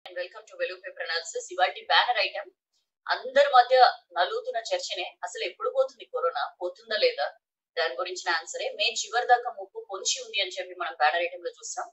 and welcome to Velugu paper analysis ఇవాటి banner item అందరి మధ్య నలుగుతున్న చర్చనే అసలు ఎప్పుడు పోతుంది కరోనా పోతుందా లేదా దాని గురించిన ఆన్సరే మే చివరి దాకా ముప్పు పొంచి ఉంది అని చెప్పి మనం బ్యానర్ ఐటమ్ లో చూస్తాం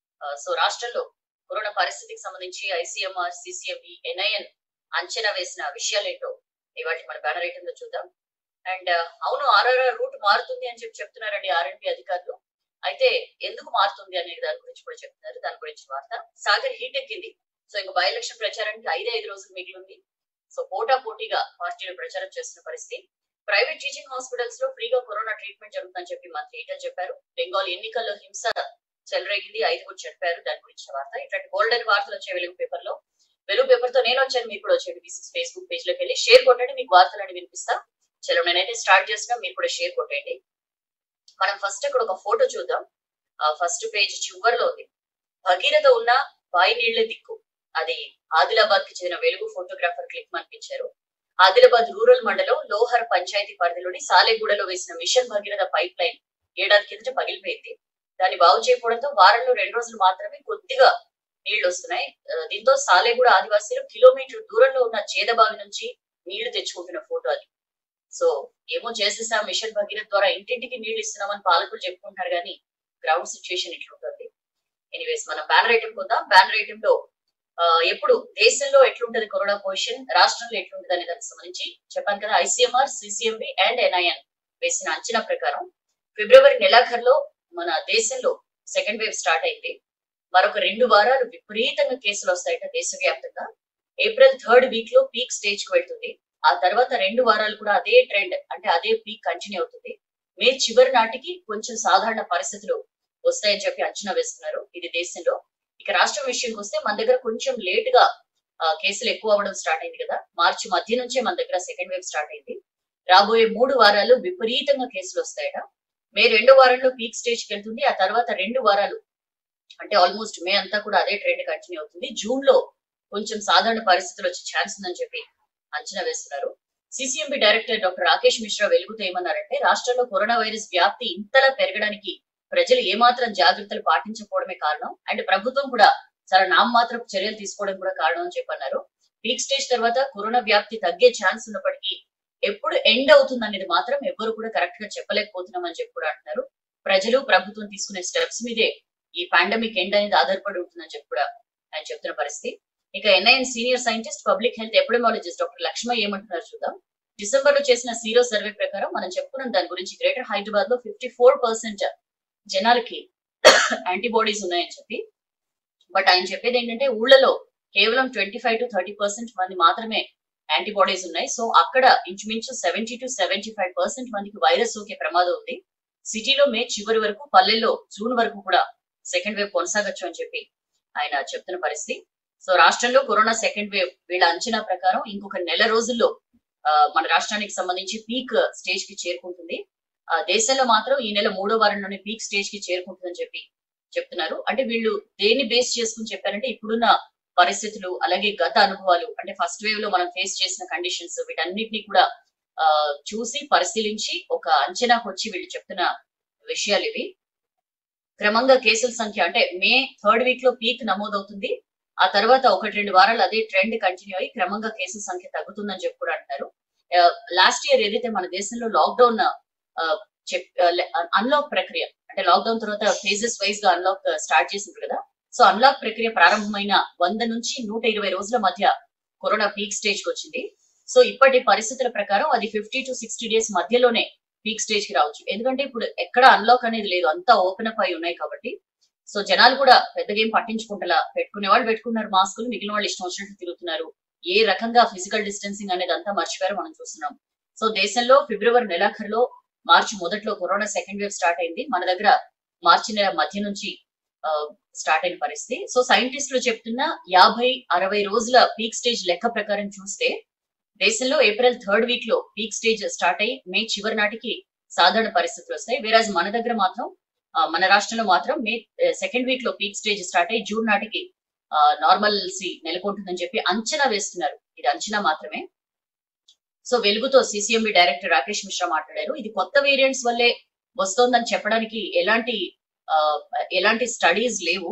సో రాష్ట్రంలో కరోనా పరిస్థితికి సంబంధించి ఐసీఎంఆర్ సిసిఎంబి ఎన్ఐఎన్ అంచనా వేసిన విషయాలేంటో ఇవాటి మన బ్యానర్ ఐటమ్ లో చూద్దాం అండ్ అవును ఆర్ఆర్ఆర్ రూట్ మారుతుంది అని చెప్పి చెప్తున్నారండి ఆర్ఎంపీ అధికారులు అయితే ఎందుకు మారుతుంది అనే దాని గురించి కూడా చెప్తున్నారు దాని గురించి వార్త సాగర్ హీట్ ఎక్కింది సో ఇంకా బై ఎలక్షన్ ప్రచారానికి ఐదే ఐదు రోజులు మిగిలింది సో పోటా పోటీగా పార్టీలు ప్రచారం చేస్తున్న పరిస్థితి ప్రైవేట్ టీచింగ్ హాస్పిటల్స్ లో ఫ్రీగా కరోనా ట్రీట్మెంట్ జరుగుతుందని చెప్పి మంత్రి ఈటల్ చెప్పారు బెంగాల్ ఎన్నికల్లో హింస చెలరేగింది ఐదుగురు చెప్పారు దాని గురించిన వార్త ఇట్లాంటి గోల్డెన్ వార్తలు వచ్చే వెలుగు పేపర్ లో వెలుగు పేపర్ తో నేను వచ్చాను మీరు కూడా వచ్చేది బీసీస్ ఫేస్బుక్ పేజ్ లోకి వెళ్ళి షేర్ కొట్టండి మీకు వార్తలని వినిపిస్తా చలో నేనైతే స్టార్ట్ చేస్తున్నా మీరు కూడా షేర్ కొట్టండి మనం ఫస్ట్ ఇక్కడ ఒక ఫోటో చూద్దాం ఫస్ట్ పేజ్ చివరిలో ఉంది భగీరథ ఉన్న బాయి నీళ్లే దిక్కు అది ఆదిలాబాద్ కి చెందిన వెలుగు ఫోటోగ్రాఫర్ క్లిక్ అనిపించారు ఆదిలాబాద్ రూరల్ మండలం లోహర్ పంచాయతీ పరిధిలోని సాలెగూడలో వేసిన మిషన్ భగీరథ పైప్ లైన్ ఏడాది కిందట పగిలిపోయింది దాన్ని బాగు చేయకపోవడంతో వారంలో రెండు రోజులు మాత్రమే కొద్దిగా నీళ్లు వస్తున్నాయి దీంతో సాలెగూడ ఆదివాసీలు కిలోమీటర్ దూరంలో ఉన్న చేదబావి నుంచి నీళ్లు తెచ్చుకుంటున్న ఫోటో అది సో ఏమో చేసేసా మిషన్ భగీరథ ద్వారా ఇంటింటికి నీళ్లు ఇస్తున్నామని పాలకులు చెప్పుకుంటారు కానీ గ్రౌండ్ సిచ్యువేషన్ ఇట్లుంటుంది ఎనీవేస్ మనం బ్యానర్ ఐటమ్ కొందాం బ్యానర్ ఐటమ్ లో ఎప్పుడు దేశంలో ఎట్లుంటది కరోనా పొజిషన్ రాష్ట్రంలో ఎట్లుంటది అనే దానికి సంబంధించి చెప్పాను కదా ఐసీఎంఆర్ సిసిఎంబి అండ్ ఎన్ఐఎన్ వేసిన అంచనా ప్రకారం ఫిబ్రవరి నెలాఖరులో మన దేశంలో సెకండ్ వేవ్ స్టార్ట్ అయింది మరొక రెండు వారాలు విపరీతంగా కేసులు వస్తాయట దేశవ్యాప్తంగా ఏప్రిల్ థర్డ్ వీక్ లో పీక్ స్టేజ్ కు వెళ్తుంది ఆ తర్వాత రెండు వారాలు కూడా అదే ట్రెండ్ అంటే అదే పీక్ కంటిన్యూ అవుతుంది మే చివరి నాటికి కొంచెం సాధారణ పరిస్థితులు వస్తాయని చెప్పి అంచనా వేస్తున్నారు ఇది దేశంలో ఇక రాష్ట్రం విషయంకి వస్తే మన దగ్గర కొంచెం లేట్ గా కేసులు ఎక్కువ అవ్వడం స్టార్ట్ అయింది కదా మార్చి మధ్య నుంచే మన దగ్గర సెకండ్ వేవ్ స్టార్ట్ అయింది రాబోయే మూడు వారాలు విపరీతంగా కేసులు వస్తాయట మే రెండో వారంలో పీక్ స్టేజ్ కి వెళ్తుంది ఆ తర్వాత రెండు వారాలు అంటే ఆల్మోస్ట్ మే అంతా కూడా అదే ట్రెండ్ కంటిన్యూ అవుతుంది జూన్ లో కొంచెం సాధారణ పరిస్థితులు వచ్చే ఛాన్స్ ఉందని చెప్పి అంచనా వేస్తున్నారు CCMB director doctor Rakesh Mishra వెలుగుతో ఏమన్నారంటే రాష్ట్రంలో కరోనా వైరస్ వ్యాప్తి ఇంతలా పెరగడానికి ప్రజలు ఏమాత్రం జాగ్రత్తలు పాటించకపోవడమే కారణం అండ్ ప్రభుత్వం కూడా చాలా నామమాత్రపు చర్యలు తీసుకోవడం కూడా కారణం అని చెప్పన్నారు పీక్ స్టేజ్ తర్వాత కరోనా వ్యాప్తి తగ్గే ఛాన్స్ ఉన్నప్పటికీ ఎప్పుడు ఎండ్ అవుతుంది అనేది మాత్రం ఎవ్వరు కూడా కరెక్ట్ గా చెప్పలేకపోతున్నాం అని చెప్పి కూడా అంటున్నారు ప్రజలు ప్రభుత్వం తీసుకునే స్టెప్స్ మీదే ఈ పాండమిక్ ఎండ్ అనేది ఆధారపడి ఉంటుందని చెప్పి కూడా ఆయన చెప్తున్న పరిస్థితి ఇక NIN senior scientist public health epidemiologist doctor Lakshma ఏమంటున్నారు చూద్దాం డిసెంబర్ లో చేసిన సీరో సర్వే ప్రకారం మనం చెప్పుకున్నాం దాని గురించి గ్రేటర్ హైదరాబాద్ లో ఫిఫ్టీ ఫోర్ పర్సెంట్ జనాలకి యాంటీబాడీస్ ఉన్నాయని చెప్పి బట్ ఆయన చెప్పేది ఏంటంటే ఊళ్ళలో కేవలం twenty five to thirty percent మంది మాత్రమే యాంటీబాడీస్ ఉన్నాయి సో అక్కడ ఇంచుమించు seventy to seventy five percent మందికి వైరస్ సోకే ప్రమాదం ఉంది సిటీలో మే చివరి వరకు పల్లెల్లో జూన్ వరకు కూడా సెకండ్ వేవ్ కొనసాగచ్చు అని చెప్పి ఆయన చెప్తున్న పరిస్థితి సో రాష్ట్రంలో కరోనా సెకండ్ వేవ్ వీళ్ళ అంచనా ప్రకారం ఇంకొక నెల రోజుల్లో మన రాష్ట్రానికి సంబంధించి పీక్ స్టేజ్ కి చేరుకుంటుంది ఆ దేశంలో మాత్రం ఈ నెల మూడో వారంలోనే పీక్ స్టేజ్ కి చేరుకుంటుందని చెప్పి చెప్తున్నారు అంటే వీళ్ళు దేన్ని బేస్ చేసుకుని చెప్పారంటే ఇప్పుడున్న పరిస్థితులు అలాగే గత అనుభవాలు అంటే ఫస్ట్ వేవ్ లో మనం ఫేస్ చేసిన కండిషన్స్ వీటన్నిటిని కూడా ఆ చూసి పరిశీలించి ఒక అంచనాకు వచ్చి వీళ్ళు చెప్తున్న విషయాలు ఇవి క్రమంగా కేసుల సంఖ్య అంటే మే థర్డ్ వీక్ లో పీక్ నమోదవుతుంది ఆ తర్వాత ఒకటి రెండు వారాలు అదే ట్రెండ్ కంటిన్యూ అయ్యి క్రమంగా కేసుల సంఖ్య తగ్గుతుందని చెప్పి కూడా అంటారు లాస్ట్ ఇయర్ ఏదైతే మన దేశంలో లాక్డౌన్ అన్లాక్ ప్రక్రియ అంటే లాక్డౌన్ తర్వాత ఫేజెస్ వైజ్ గా అన్లాక్ స్టార్ట్ చేసింది కదా సో అన్లాక్ ప్రక్రియ ప్రారంభమైన వంద నుంచి నూట ఇరవై రోజుల మధ్య కరోనా పీక్ స్టేజ్ కి వచ్చింది సో ఇప్పటి పరిస్థితుల ప్రకారం అది ఫిఫ్టీ టు సిక్స్టీ డేస్ మధ్యలోనే పీక్ స్టేజ్ కి రావచ్చు ఎందుకంటే ఇప్పుడు ఎక్కడ అన్లాక్ అనేది లేదు అంతా ఓపెన్ అప్ అయి ఉన్నాయి కాబట్టి సో జనాలు కూడా పెద్దగా ఏం పట్టించుకుంటలా పెట్టుకునే వాళ్ళు పెట్టుకున్నారు మాస్కులు మిగిలిన వాళ్ళు ఇష్టం వచ్చినట్టు తిరుగుతున్నారు ఏ రకంగా ఫిజికల్ డిస్టెన్సింగ్ అనేది అంతా మర్చిపోయారు మనం చూస్తున్నాం సో దేశంలో ఫిబ్రవరి నెలాఖరులో మార్చి మొదట్లో కరోనా సెకండ్ వేవ్ స్టార్ట్ అయింది మన దగ్గర మార్చి నెల మధ్య నుంచి స్టార్ట్ అయిన పరిస్థితి సో సైంటిస్టులు చెప్తున్న యాభై అరవై రోజుల పీక్ స్టేజ్ లెక్క ప్రకారం చూస్తే దేశంలో ఏప్రిల్ థర్డ్ వీక్ లో పీక్ స్టేజ్ స్టార్ట్ అయ్యి మే చివరి నాటికి సాధారణ పరిస్థితులు వస్తాయి వేరాజ్ మన దగ్గర మాత్రం మన రాష్ట్రంలో మాత్రం మే సెకండ్ వీక్ లో పీక్ స్టేజ్ స్టార్ట్ అయ్యి జూన్ నాటికి నార్మల్సీ నెలకొంటుందని చెప్పి అంచనా వేస్తున్నారు ఇది అంచనా మాత్రమే సో వెలుగుతో సిసిఎంబి డైరెక్టర్ రాకేష్ మిశ్రా మాట్లాడారు ఇది కొత్త వేరియంట్స్ వల్లే వస్తోందని చెప్పడానికి ఎలాంటి ఎలాంటి స్టడీస్ లేవు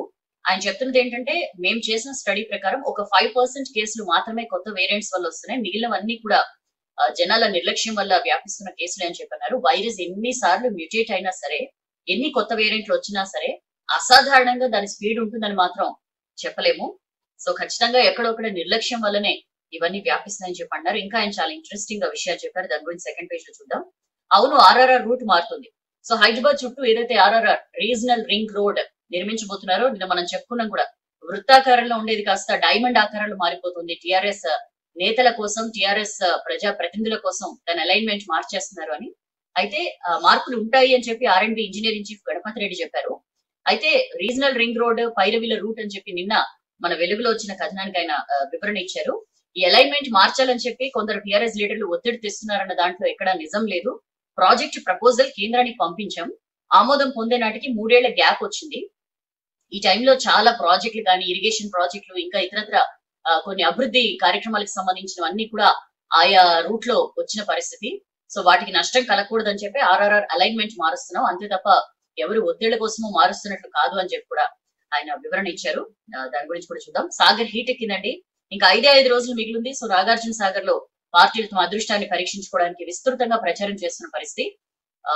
ఆయన చెప్తున్నది ఏంటంటే మేము చేసిన స్టడీ ప్రకారం ఒక ఫైవ్ పర్సెంట్ కేసులు మాత్రమే కొత్త వేరియంట్స్ వల్ల వస్తున్నాయి మిగిలినవన్నీ కూడా ఆ, జనాల నిర్లక్ష్యం వల్ల వ్యాపిస్తున్న కేసులే అని చెప్పన్నారు వైరస్ ఎన్ని సార్లు మ్యూటేట్ అయినా సరే ఎన్ని కొత్త వేరియంట్లు వచ్చినా సరే అసాధారణంగా దాని స్పీడ్ ఉంటుందని మాత్రం చెప్పలేము సో ఖచ్చితంగా ఎక్కడొక్కడ నిర్లక్ష్యం వల్లనే ఇవన్నీ వ్యాపిస్తున్నాయని చెప్పి అన్నారు ఇంకా ఆయన చాలా ఇంట్రెస్టింగ్ గా విషయాలు చెప్పారు దాని గురించి సెకండ్ పేజ్ లో చూద్దాం అవును ఆర్ఆర్ఆర్ రూట్ మారుతుంది సో హైదరాబాద్ చుట్టూ ఏదైతే ఆర్ఆర్ఆర్ రీజనల్ రింగ్ రోడ్ నిర్మించబోతున్నారో నిన్న మనం చెప్పుకున్నాం కూడా వృత్తాకారంలో ఉండేది కాస్త డైమండ్ ఆకారంలో మారిపోతుంది టిఆర్ఎస్ నేతల కోసం టిఆర్ఎస్ ప్రజా ప్రతినిధుల కోసం దాని అలైన్మెంట్ మార్చేస్తున్నారు అని అయితే ఆ, మార్పులు ఉంటాయి అని చెప్పి R and B engineering chief Ganapathi Reddy చెప్పారు అయితే రీజనల్ రింగ్ రోడ్ పైరవిల రూట్ అని చెప్పి నిన్న మన వెలుగులో వచ్చిన కథనానికి ఆయన ఆ, వివరణ ఇచ్చారు ఈ అలైన్మెంట్ మార్చాలని చెప్పి కొందరు టిఆర్ఎస్ లీడర్లు ఒత్తిడి తెస్తున్నారన్న దాంట్లో ఎక్కడా నిజం లేదు ప్రాజెక్ట్ ప్రపోజల్ కేంద్రానికి పంపించాం ఆమోదం పొందే నాటికి మూడేళ్ల గ్యాప్ వచ్చింది ఈ టైంలో చాలా ప్రాజెక్టులు కానీ ఇరిగేషన్ ప్రాజెక్టులు ఇంకా ఇతరత్ర ఆ, కొన్ని అభివృద్ధి కార్యక్రమాలకు సంబంధించినవన్నీ కూడా ఆయా రూట్ లో వచ్చిన పరిస్థితి సో వాటికి నష్టం కలగకూడదని చెప్పి ఆర్ఆర్ఆర్ అలైన్మెంట్ మారుస్తున్నాం అంతే తప్ప ఎవరు ఒత్తిళ్ల కోసము మారుస్తున్నట్లు కాదు అని చెప్పి కూడా ఆయన వివరణ ఇచ్చారు ఆ, దాని గురించి కూడా చూద్దాం సాగర్ హీట్ ఎక్కిందండి ఇంకా ఐదే ఐదు రోజులు మిగిలింది సో నాగార్జున సాగర్ లో పార్టీలు తమ అదృష్టాన్ని పరీక్షించుకోవడానికి విస్తృతంగా ప్రచారం చేస్తున్న పరిస్థితి ఆ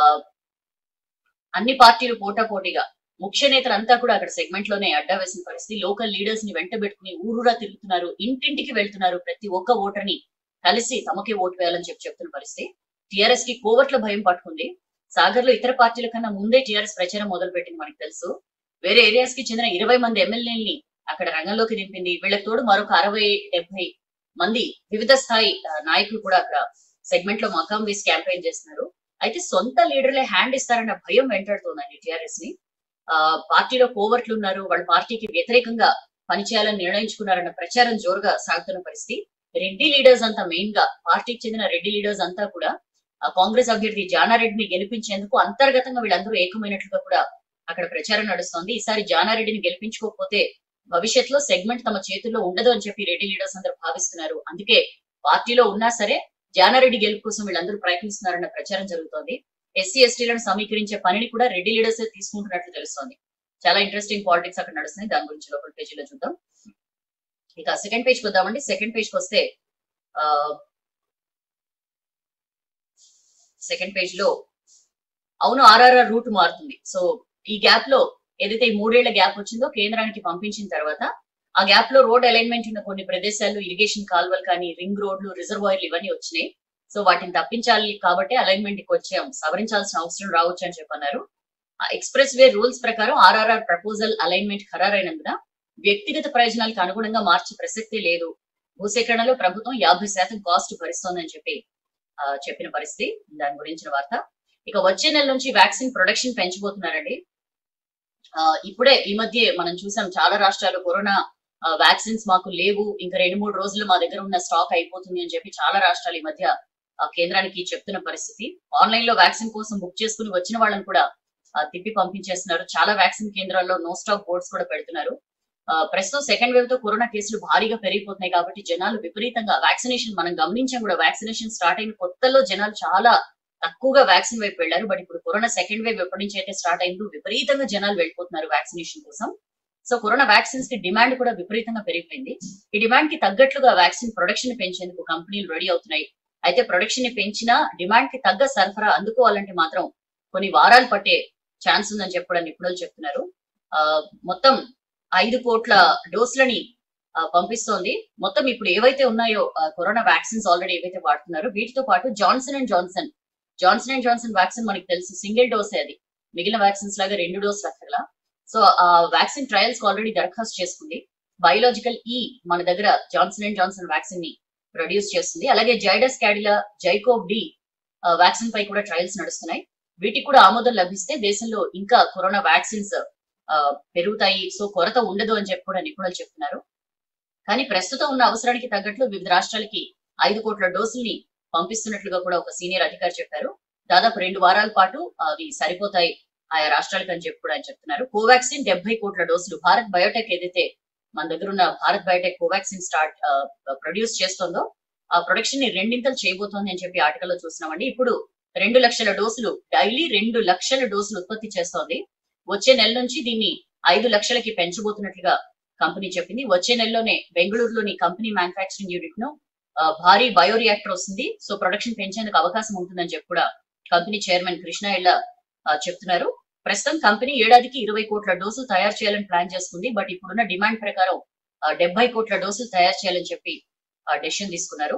అన్ని పార్టీలు పోటా పోటీగా ముఖ్య నేతలంతా కూడా అక్కడ సెగ్మెంట్ లోనే అడ్డా వేసిన పరిస్థితి లోకల్ లీడర్స్ ని వెంట పెట్టుకుని ఊరూరా తిరుగుతున్నారు ఇంటింటికి వెళ్తున్నారు ప్రతి ఒక్క ఓటర్ని కలిసి తమకే ఓటు వేయాలని చెప్పి చెప్తున్న పరిస్థితి టిఆర్ఎస్ కి కోవట్ల భయం పట్టుకుంది సాగర్ లో ఇతర పార్టీల కన్నా ముందే టిఆర్ఎస్ ప్రచారం మొదలు పెట్టింది మనకు తెలుసు వేరే ఏరియాస్ కి చెందిన ఇరవై మంది ఎమ్మెల్యేలని అక్కడ రంగంలోకి దింపింది వీళ్ళకి తోడు మరొక అరవై డెబ్బై మంది వివిధ స్థాయి ఆ, నాయకులు కూడా అక్కడ సెగ్మెంట్ లో మకాం వేసి క్యాంపెయిన్ చేస్తున్నారు అయితే సొంత లీడర్లే హ్యాండ్ ఇస్తారన్న భయం వెంటాడుతోందండి టిఆర్ఎస్ ని ఆ పార్టీలో కోవర్ట్లు ఉన్నారు వాళ్ళ పార్టీకి వ్యతిరేకంగా పనిచేయాలని నిర్ణయించుకున్నారన్న ప్రచారం జోరుగా సాగుతున్న పరిస్థితి రెడ్డి లీడర్స్ అంతా మెయిన్ గా పార్టీకి చెందిన రెడ్డి లీడర్స్ అంతా కూడా ఆ కాంగ్రెస్ అభ్యర్థి జానారెడ్డిని గెలిపించేందుకు అంతర్గతంగా వీళ్ళందరూ ఏకమైనట్లుగా కూడా అక్కడ ప్రచారం నడుస్తోంది ఈసారి జానారెడ్డిని గెలిపించుకోకపోతే భవిష్యత్తులో సెగ్మెంట్ తమ చేతుల్లో ఉండదు అని చెప్పి రెడ్డి లీడర్స్ అందరూ భావిస్తున్నారు అందుకే పార్టీలో ఉన్నా సరే జానారెడ్డి గెలుపు కోసం వీళ్ళందరూ ప్రయత్నిస్తున్నారన్న ప్రచారం జరుగుతోంది ఎస్సీ ఎస్టీలను సమీకరించే పనిని కూడా రెడ్డి లీడర్స్ తీసుకుంటున్నట్లు తెలుస్తోంది చాలా ఇంట్రెస్టింగ్ పాలిటిక్స్ అక్కడ నడుస్తున్నాయి దాని గురించి లోపల పేజీలో చూద్దాం ఇక సెకండ్ పేజ్ వద్దామండి సెకండ్ పేజ్ కి వస్తే ఆ సెకండ్ పేజ్ లో అవును ఆర్ఆర్ఆర్ రూట్ మారుతుంది సో ఈ గ్యాప్ లో ఏదైతే ఈ మూడేళ్ల గ్యాప్ వచ్చిందో కేంద్రానికి పంపించిన తర్వాత ఆ గ్యాప్ లో రోడ్ అలైన్మెంట్ ఉన్న కొన్ని ప్రదేశాల్లో ఇరిగేషన్ కాల్వలు కానీ రింగ్ రోడ్లు రిజర్వాయర్లు ఇవన్నీ వచ్చినాయి సో వాటిని తప్పించాలి కాబట్టి అలైన్మెంట్ కి వచ్చాం సవరించాల్సిన అవసరం రావచ్చు అని చెప్పన్నారు ఎక్స్ప్రెస్ వే రూల్స్ ప్రకారం ఆర్ఆర్ఆర్ ప్రపోజల్ అలైన్మెంట్ ఖరారైనందున వ్యక్తిగత ప్రయోజనాలకు అనుగుణంగా మార్చే ప్రసక్తే లేదు భూసేకరణలో ప్రభుత్వం యాభై శాతం కాస్ట్ భరిస్తోందని చెప్పి ఆ, చెప్పిన పరిస్థితి దాని గురించిన వార్త ఇక వచ్చే నెల నుంచి వ్యాక్సిన్ ప్రొడక్షన్ పెంచబోతున్నారండి ఆ, ఇప్పుడే ఈ మధ్య మనం చూసాం చాలా రాష్ట్రాలు కరోనా వ్యాక్సిన్స్ మాకు లేవు ఇంకా రెండు మూడు రోజులు మా దగ్గర ఉన్న స్టాక్ అయిపోతుంది అని చెప్పి చాలా రాష్ట్రాలు ఈ మధ్య ఆ, కేంద్రానికి చెప్తున్న పరిస్థితి ఆన్లైన్ లో వ్యాక్సిన్ కోసం బుక్ చేసుకుని వచ్చిన వాళ్ళని కూడా ఆ, తిప్పి పంపించేస్తున్నారు చాలా వ్యాక్సిన్ కేంద్రాల్లో నో స్టాక్ బోర్డ్స్ కూడా పెడుతున్నారు ఆ, ప్రస్తుతం సెకండ్ వేవ్ తో కరోనా కేసులు భారీగా పెరిగిపోతున్నాయి కాబట్టి జనాలు విపరీతంగా వ్యాక్సినేషన్ మనం గమనించాం కూడా వ్యాక్సినేషన్ స్టార్ట్ అయిన కొత్తలో జనాలు చాలా తక్కువగా వ్యాక్సిన్ వైపు వెళ్ళారు బట్ ఇప్పుడు కరోనా సెకండ్ వేవ్ ఎప్పటి నుంచి అయితే స్టార్ట్ అయిందో విపరీతంగా జనాలు వెళ్ళిపోతున్నారు వ్యాక్సినేషన్ కోసం సో కరోనా వ్యాక్సిన్స్ కి డిమాండ్ కూడా విపరీతంగా పెరిగిపోయింది ఈ డిమాండ్ కి తగ్గట్లుగా వ్యాక్సిన్ ప్రొడక్షన్ పెంచేందుకు కంపెనీలు రెడీ అవుతున్నాయి అయితే ప్రొడక్షన్ ని పెంచినా డిమాండ్ కి తగ్గ సరఫరా అందుకోవాలంటే మాత్రం కొన్ని వారాలు పట్టే ఛాన్స్ ఉందని చెప్పి కూడా నిపుణులు చెప్తున్నారు ఆ, మొత్తం ఐదు కోట్ల డోసులని ఆ, పంపిస్తోంది మొత్తం ఇప్పుడు ఏవైతే ఉన్నాయో ఆ, కరోనా వ్యాక్సిన్స్ ఆల్రెడీ ఏవైతే వాడుతున్నారో వీటితో పాటు Johnson and Johnson Johnson and Johnson vaccine మనకి తెలుసు సింగిల్ డోసే అది మిగిలిన వ్యాక్సిన్స్ లాగా రెండు డోస్ అక్కర్లా సో ఆ వ్యాక్సిన్ ట్రయల్స్ ఆల్రెడీ దరఖాస్తు చేసుకుంది బయోలాజికల్ ఈ మన దగ్గర జాన్సన్ అండ్ జాన్సన్ వ్యాక్సిన్ ని ప్రొడ్యూస్ చేస్తుంది అలాగే జైడస్ క్యాడిలా జైకోవ్ డి వ్యాక్సిన్ పై కూడా ట్రయల్స్ నడుస్తున్నాయి వీటికి కూడా ఆమోదం లభిస్తే దేశంలో ఇంకా కరోనా వ్యాక్సిన్స్ పెరుగుతాయి సో కొరత ఉండదు అని చెప్పి కూడా నిపుణులు చెప్తున్నారు కానీ ప్రస్తుతం ఉన్న అవసరానికి తగ్గట్లు వివిధ రాష్ట్రాలకి ఐదు కోట్ల డోసుల్ని పంపిస్తున్నట్లుగా కూడా ఒక సీనియర్ అధికారి చెప్పారు దాదాపు రెండు వారాల పాటు అవి సరిపోతాయి ఆయా రాష్ట్రాలకు అని చెప్పి కూడా ఆయన చెప్తున్నారు కోవాక్సిన్ డెబ్బై కోట్ల డోసులు భారత్ బయోటెక్ ఏదైతే మన దగ్గర ఉన్న భారత్ బయోటెక్ కోవాక్సిన్ స్టార్ట్ ప్రొడ్యూస్ చేస్తుందో ఆ ప్రొడక్షన్ ని రెండింతలు చేయబోతోంది అని చెప్పి ఆర్టికల్లో చూసినామండి ఇప్పుడు రెండు లక్షల డోసులు డైలీ రెండు లక్షల డోసులు ఉత్పత్తి చేస్తోంది వచ్చే నెల నుంచి దీన్ని ఐదు లక్షలకి పెంచబోతున్నట్లుగా కంపెనీ చెప్పింది వచ్చే నెలలోనే బెంగళూరులోని కంపెనీ మ్యానుఫాక్చరింగ్ యూనిట్ ను ఆ, భారీ బయోరియాక్టర్ వస్తుంది సో ప్రొడక్షన్ పెంచేందుకు అవకాశం ఉంటుందని చెప్పి కూడా కంపెనీ చైర్మన్ కృష్ణ ఎల్ల ఆ, చెప్తున్నారు ప్రస్తుతం కంపెనీ ఏడాదికి ఇరవై కోట్ల డోసులు తయారు చేయాలని ప్లాన్ చేస్తుంది బట్ ఇప్పుడున్న డిమాండ్ ప్రకారం డెబ్బై కోట్ల డోసులు తయారు చేయాలని చెప్పి డెసిషన్ తీసుకున్నారు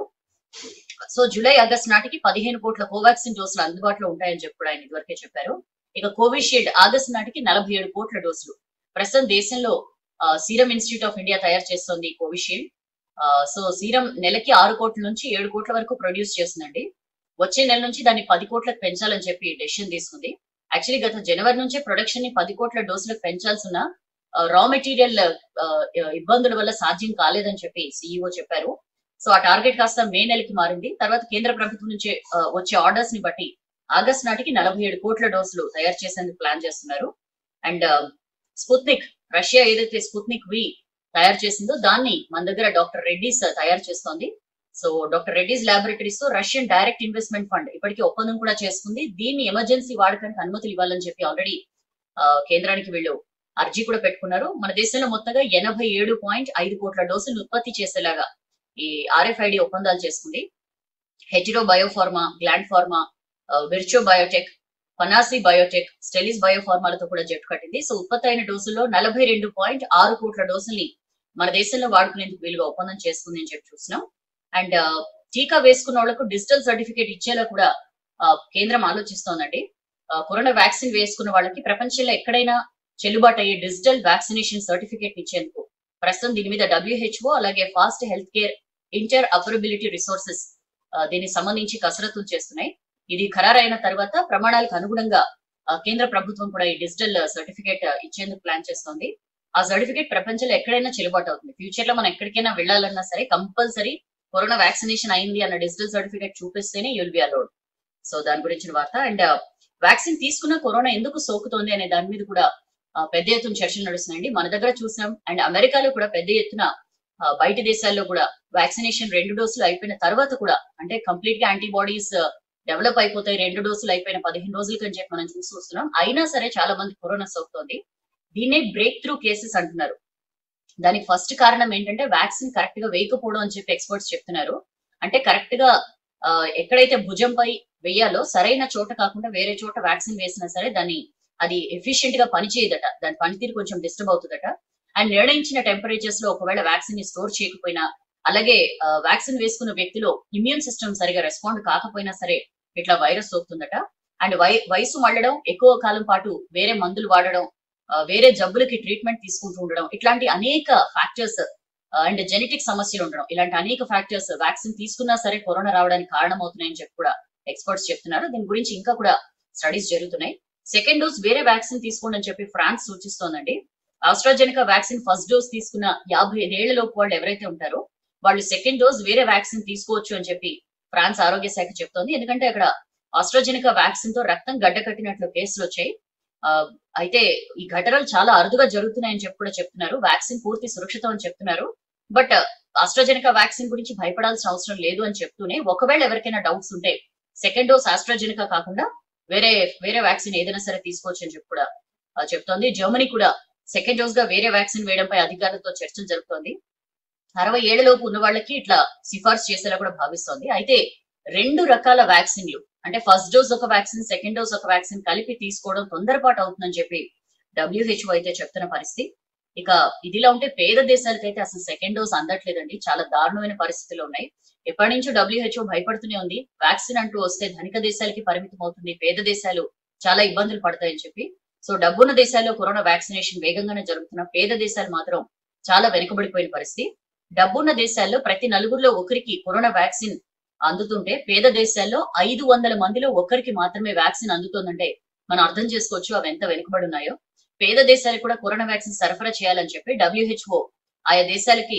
సో జూలై ఆగస్ట్ నాటికి పదిహేను కోట్ల కోవాక్సిన్ డోసులు అందుబాటులో ఉంటాయని చెప్పి కూడా ఆయన ఇదివరకే చెప్పారు ఇక కోవిషీల్డ్ ఆగస్ట్ నాటికి నలభై ఏడు కోట్ల డోసులు ప్రస్తుతం దేశంలో సీరం ఇన్స్టిట్యూట్ ఆఫ్ ఇండియా తయారు చేస్తోంది ఈ కోవిషీల్డ్ ఆ, సో సీరం నెలకి ఆరు కోట్ల నుంచి ఏడు కోట్ల వరకు ప్రొడ్యూస్ చేస్తుందండి వచ్చే నెల నుంచి దాన్ని పది కోట్లకు పెంచాలని చెప్పి డెసిషన్ తీసుకుంది యాక్చువల్లీ గత జనవరి నుంచే ప్రొడక్షన్ ని పది కోట్ల డోసులకు పెంచాల్సిన రా మెటీరియల్ ఇబ్బందుల వల్ల సాధ్యం కాలేదని చెప్పి సీఈఓ చెప్పారు సో ఆ టార్గెట్ కాస్త మే నెలకి మారింది తర్వాత కేంద్ర ప్రభుత్వం నుంచి ఆ, వచ్చే ఆర్డర్స్ ని బట్టి ఆగస్ట్ నాటికి నలభై ఏడు కోట్ల డోసులు తయారు చేసేందుకు ప్లాన్ చేస్తున్నారు అండ్ స్పుత్నిక్ రష్యా ఏదైతే స్పుత్నిక్ వి తయారు చేసిందో దాన్ని మన దగ్గర డాక్టర్ రెడ్డిస్ తయారు చేస్తోంది సో డాక్టర్ రెడ్డిస్ ల్యాబొరేటరీస్ తో రష్యన్ డైరెక్ట్ ఇన్వెస్ట్మెంట్ ఫండ్ ఇప్పటికీ ఒప్పందం కూడా చేసుకుంది దీన్ని ఎమర్జెన్సీ వాడకానికి అనుమతులు ఇవ్వాలని చెప్పి ఆల్రెడీ కేంద్రానికి వీళ్ళు అర్జీ కూడా పెట్టుకున్నారు మన దేశంలో మొత్తంగా ఎనభై ఏడు పాయింట్ ఐదు కోట్ల డోసులు ఉత్పత్తి చేసేలాగా ఈ ఆర్ఎఫ్ఐడి ఒప్పందాలు చేసుకుంది హెటిరో బయోఫార్మా గ్లాండ్ ఫార్మా విర్చో బయోటెక్ పనాసి బయోటెక్ స్టెలిస్ బయోఫార్మాలతో కూడా జట్టు కట్టింది సో ఉత్పత్తి అయిన డోసుల్లో నలభై రెండు పాయింట్ ఆరు కోట్ల డోసుల్ని మన దేశంలో వాడుకునేందుకు వీలుగా ఒప్పందం చేసుకుంది అని చెప్పి చూస్తున్నాం అండ్ టీకా వేసుకున్న వాళ్లకు డిజిటల్ సర్టిఫికేట్ ఇచ్చేలా కూడా ఆ, కేంద్రం ఆలోచిస్తోందండి ఆ, కరోనా వ్యాక్సిన్ వేసుకున్న వాళ్ళకి ప్రపంచంలో ఎక్కడైనా చెల్లుబాటు అయ్యే డిజిటల్ వ్యాక్సినేషన్ సర్టిఫికేట్ ఇచ్చేందుకు ప్రస్తుతం దీని మీద డబ్ల్యూహెచ్ఓ అలాగే fast health care interoperability resources దీనికి సంబంధించి కసరత్తులు చేస్తున్నాయి ఇది ఖరారైన తర్వాత ప్రమాణాలకు అనుగుణంగా ఆ, కేంద్ర ప్రభుత్వం కూడా ఈ డిజిటల్ సర్టిఫికేట్ ఇచ్చేందుకు ప్లాన్ చేస్తోంది ఆ సర్టిఫికేట్ ప్రపంచంలో ఎక్కడైనా చెల్లుబాటు అవుతుంది ఫ్యూచర్ లో మనం ఎక్కడికైనా వెళ్ళాలన్నా సరే కంపల్సరీ కరోనా వ్యాక్సినేషన్ అయింది అన్న డిజిటల్ సర్టిఫికేట్ చూపిస్తేనే యుల్ బి అలౌడ్ సో దాని గురించిన వార్త అండ్ వ్యాక్సిన్ తీసుకున్న కరోనా ఎందుకు సోకుతోంది అనే దాని మీద కూడా ఆ, పెద్ద ఎత్తున చర్చలు నడుస్తున్నాయండి మన దగ్గర చూసాం అండ్ అమెరికాలో కూడా పెద్ద ఎత్తున ఆ, బయట దేశాల్లో కూడా వ్యాక్సినేషన్ రెండు డోసులు అయిపోయిన తర్వాత కూడా అంటే కంప్లీట్ గా యాంటీబాడీస్ డెవలప్ అయిపోతాయి రెండు డోసులు అయిపోయిన పదిహేను రోజులకి అని చెప్పి మనం చూసి వస్తున్నాం అయినా సరే చాలా మంది కరోనా సోకుతోంది దీన్నే బ్రేక్ త్రూ కేసెస్ అంటున్నారు దానికి ఫస్ట్ కారణం ఏంటంటే వ్యాక్సిన్ కరెక్ట్ గా వేయకపోవడం అని చెప్పి ఎక్స్పర్ట్స్ చెప్తున్నారు అంటే కరెక్ట్ గా ఆ, ఎక్కడైతే భుజంపై వేయాలో సరైన చోట కాకుండా వేరే చోట వ్యాక్సిన్ వేసినా సరే దాన్ని అది ఎఫిషియెంట్ గా పనిచేయదట దాని పనితీరు కొంచెం డిస్టర్బ్ అవుతుందట అండ్ నిర్ణయించిన టెంపరేచర్స్ లో ఒకవేళ వ్యాక్సిన్ ని స్టోర్ చేయకపోయినా అలాగే వ్యాక్సిన్ వేసుకున్న వ్యక్తిలో ఇమ్యూన్ సిస్టమ్ సరిగా రెస్పాండ్ కాకపోయినా సరే ఇట్లా వైరస్ సోకుతుందట అండ్ వై వయసు మళ్ళడం ఎక్కువ కాలం పాటు వేరే మందులు వాడడం ఆ, వేరే జబ్బులకి ట్రీట్మెంట్ తీసుకుంటూ ఉండడం ఇట్లాంటి అనేక ఫ్యాక్టర్స్ అండ్ జెనెటిక్ సమస్యలు ఉండడం ఇలాంటి అనేక ఫ్యాక్టర్స్ వ్యాక్సిన్ తీసుకున్నా సరే కరోనా రావడానికి కారణమవుతున్నాయని చెప్పి కూడా ఎక్స్పర్ట్స్ చెప్తున్నారు దీని గురించి ఇంకా కూడా స్టడీస్ జరుగుతున్నాయి సెకండ్ డోస్ వేరే వ్యాక్సిన్ తీసుకోండి అని చెప్పి ఫ్రాన్స్ సూచిస్తోందండి ఆస్ట్రాజెనికా వ్యాక్సిన్ ఫస్ట్ డోస్ తీసుకున్న యాభై ఐదేళ్ల లోపు వాళ్ళు ఎవరైతే ఉంటారో వాళ్ళు సెకండ్ డోస్ వేరే వ్యాక్సిన్ తీసుకోవచ్చు అని చెప్పి ఫ్రాన్స్ ఆరోగ్య శాఖ చెప్తోంది ఎందుకంటే అక్కడ ఆస్ట్రాజెనికా వ్యాక్సిన్ తో రక్తం గడ్డ కట్టినట్లు కేసులు వచ్చాయి ఆ, అయితే ఈ ఘటనలు చాలా అరుదుగా జరుగుతున్నాయని చెప్పి కూడా చెప్తున్నారు వ్యాక్సిన్ పూర్తి సురక్షితం అని చెప్తున్నారు బట్ ఆస్ట్రాజెనికా వ్యాక్సిన్ గురించి భయపడాల్సిన అవసరం లేదు అని చెప్తూనే ఒకవేళ ఎవరికైనా డౌట్స్ ఉంటే సెకండ్ డోస్ ఆస్ట్రాజెనికా కాకుండా వేరే వేరే వ్యాక్సిన్ ఏదైనా సరే తీసుకోవచ్చు అని చెప్పి కూడా ఆ, చెప్తోంది జర్మనీ కూడా సెకండ్ డోస్ గా వేరే వ్యాక్సిన్ వేయడంపై అధికారులతో చర్చలు జరుపుతోంది అరవై ఏళ్లలోపు ఉన్న వాళ్ళకి ఇట్లా సిఫార్సు చేసేలా కూడా భావిస్తోంది అయితే రెండు రకాల వ్యాక్సిన్లు అంటే ఫస్ట్ డోస్ ఒక వ్యాక్సిన్ సెకండ్ డోస్ ఒక వ్యాక్సిన్ కలిపి తీసుకోవడం తొందరపాటు అవుతుందని చెప్పి డబ్ల్యూహెచ్ఓ అయితే చెప్తున్న పరిస్థితి ఇక ఇదిలా ఉంటే పేద దేశాలకైతే అసలు సెకండ్ డోస్ అందట్లేదండి చాలా దారుణమైన పరిస్థితులు ఉన్నాయి ఎప్పటి నుంచో డబ్ల్యూహెచ్ఓ భయపడుతూనే ఉంది వ్యాక్సిన్ అంటూ వస్తే ధనిక దేశాలకి పరిమితం అవుతుంది పేద దేశాలు చాలా ఇబ్బందులు పడతాయని చెప్పి సో డబ్బున్న దేశాల్లో కరోనా వ్యాక్సినేషన్ వేగంగానే జరుగుతున్న పేద దేశాలు మాత్రం చాలా వెనుకబడిపోయిన పరిస్థితి డబ్బున్న దేశాల్లో ప్రతి నలుగురిలో ఒకరికి కరోనా వ్యాక్సిన్ అందుతుంటే పేద దేశాల్లో ఐదు వందల మందిలో ఒకరికి మాత్రమే వ్యాక్సిన్ అందుతోందంటే మనం అర్థం చేసుకోవచ్చు అవి ఎంత వెనుకబడి ఉన్నాయో పేద దేశాలకు కూడా కరోనా వ్యాక్సిన్ సరఫరా చేయాలని చెప్పి డబ్ల్యూహెచ్ఓ ఆయా దేశాలకి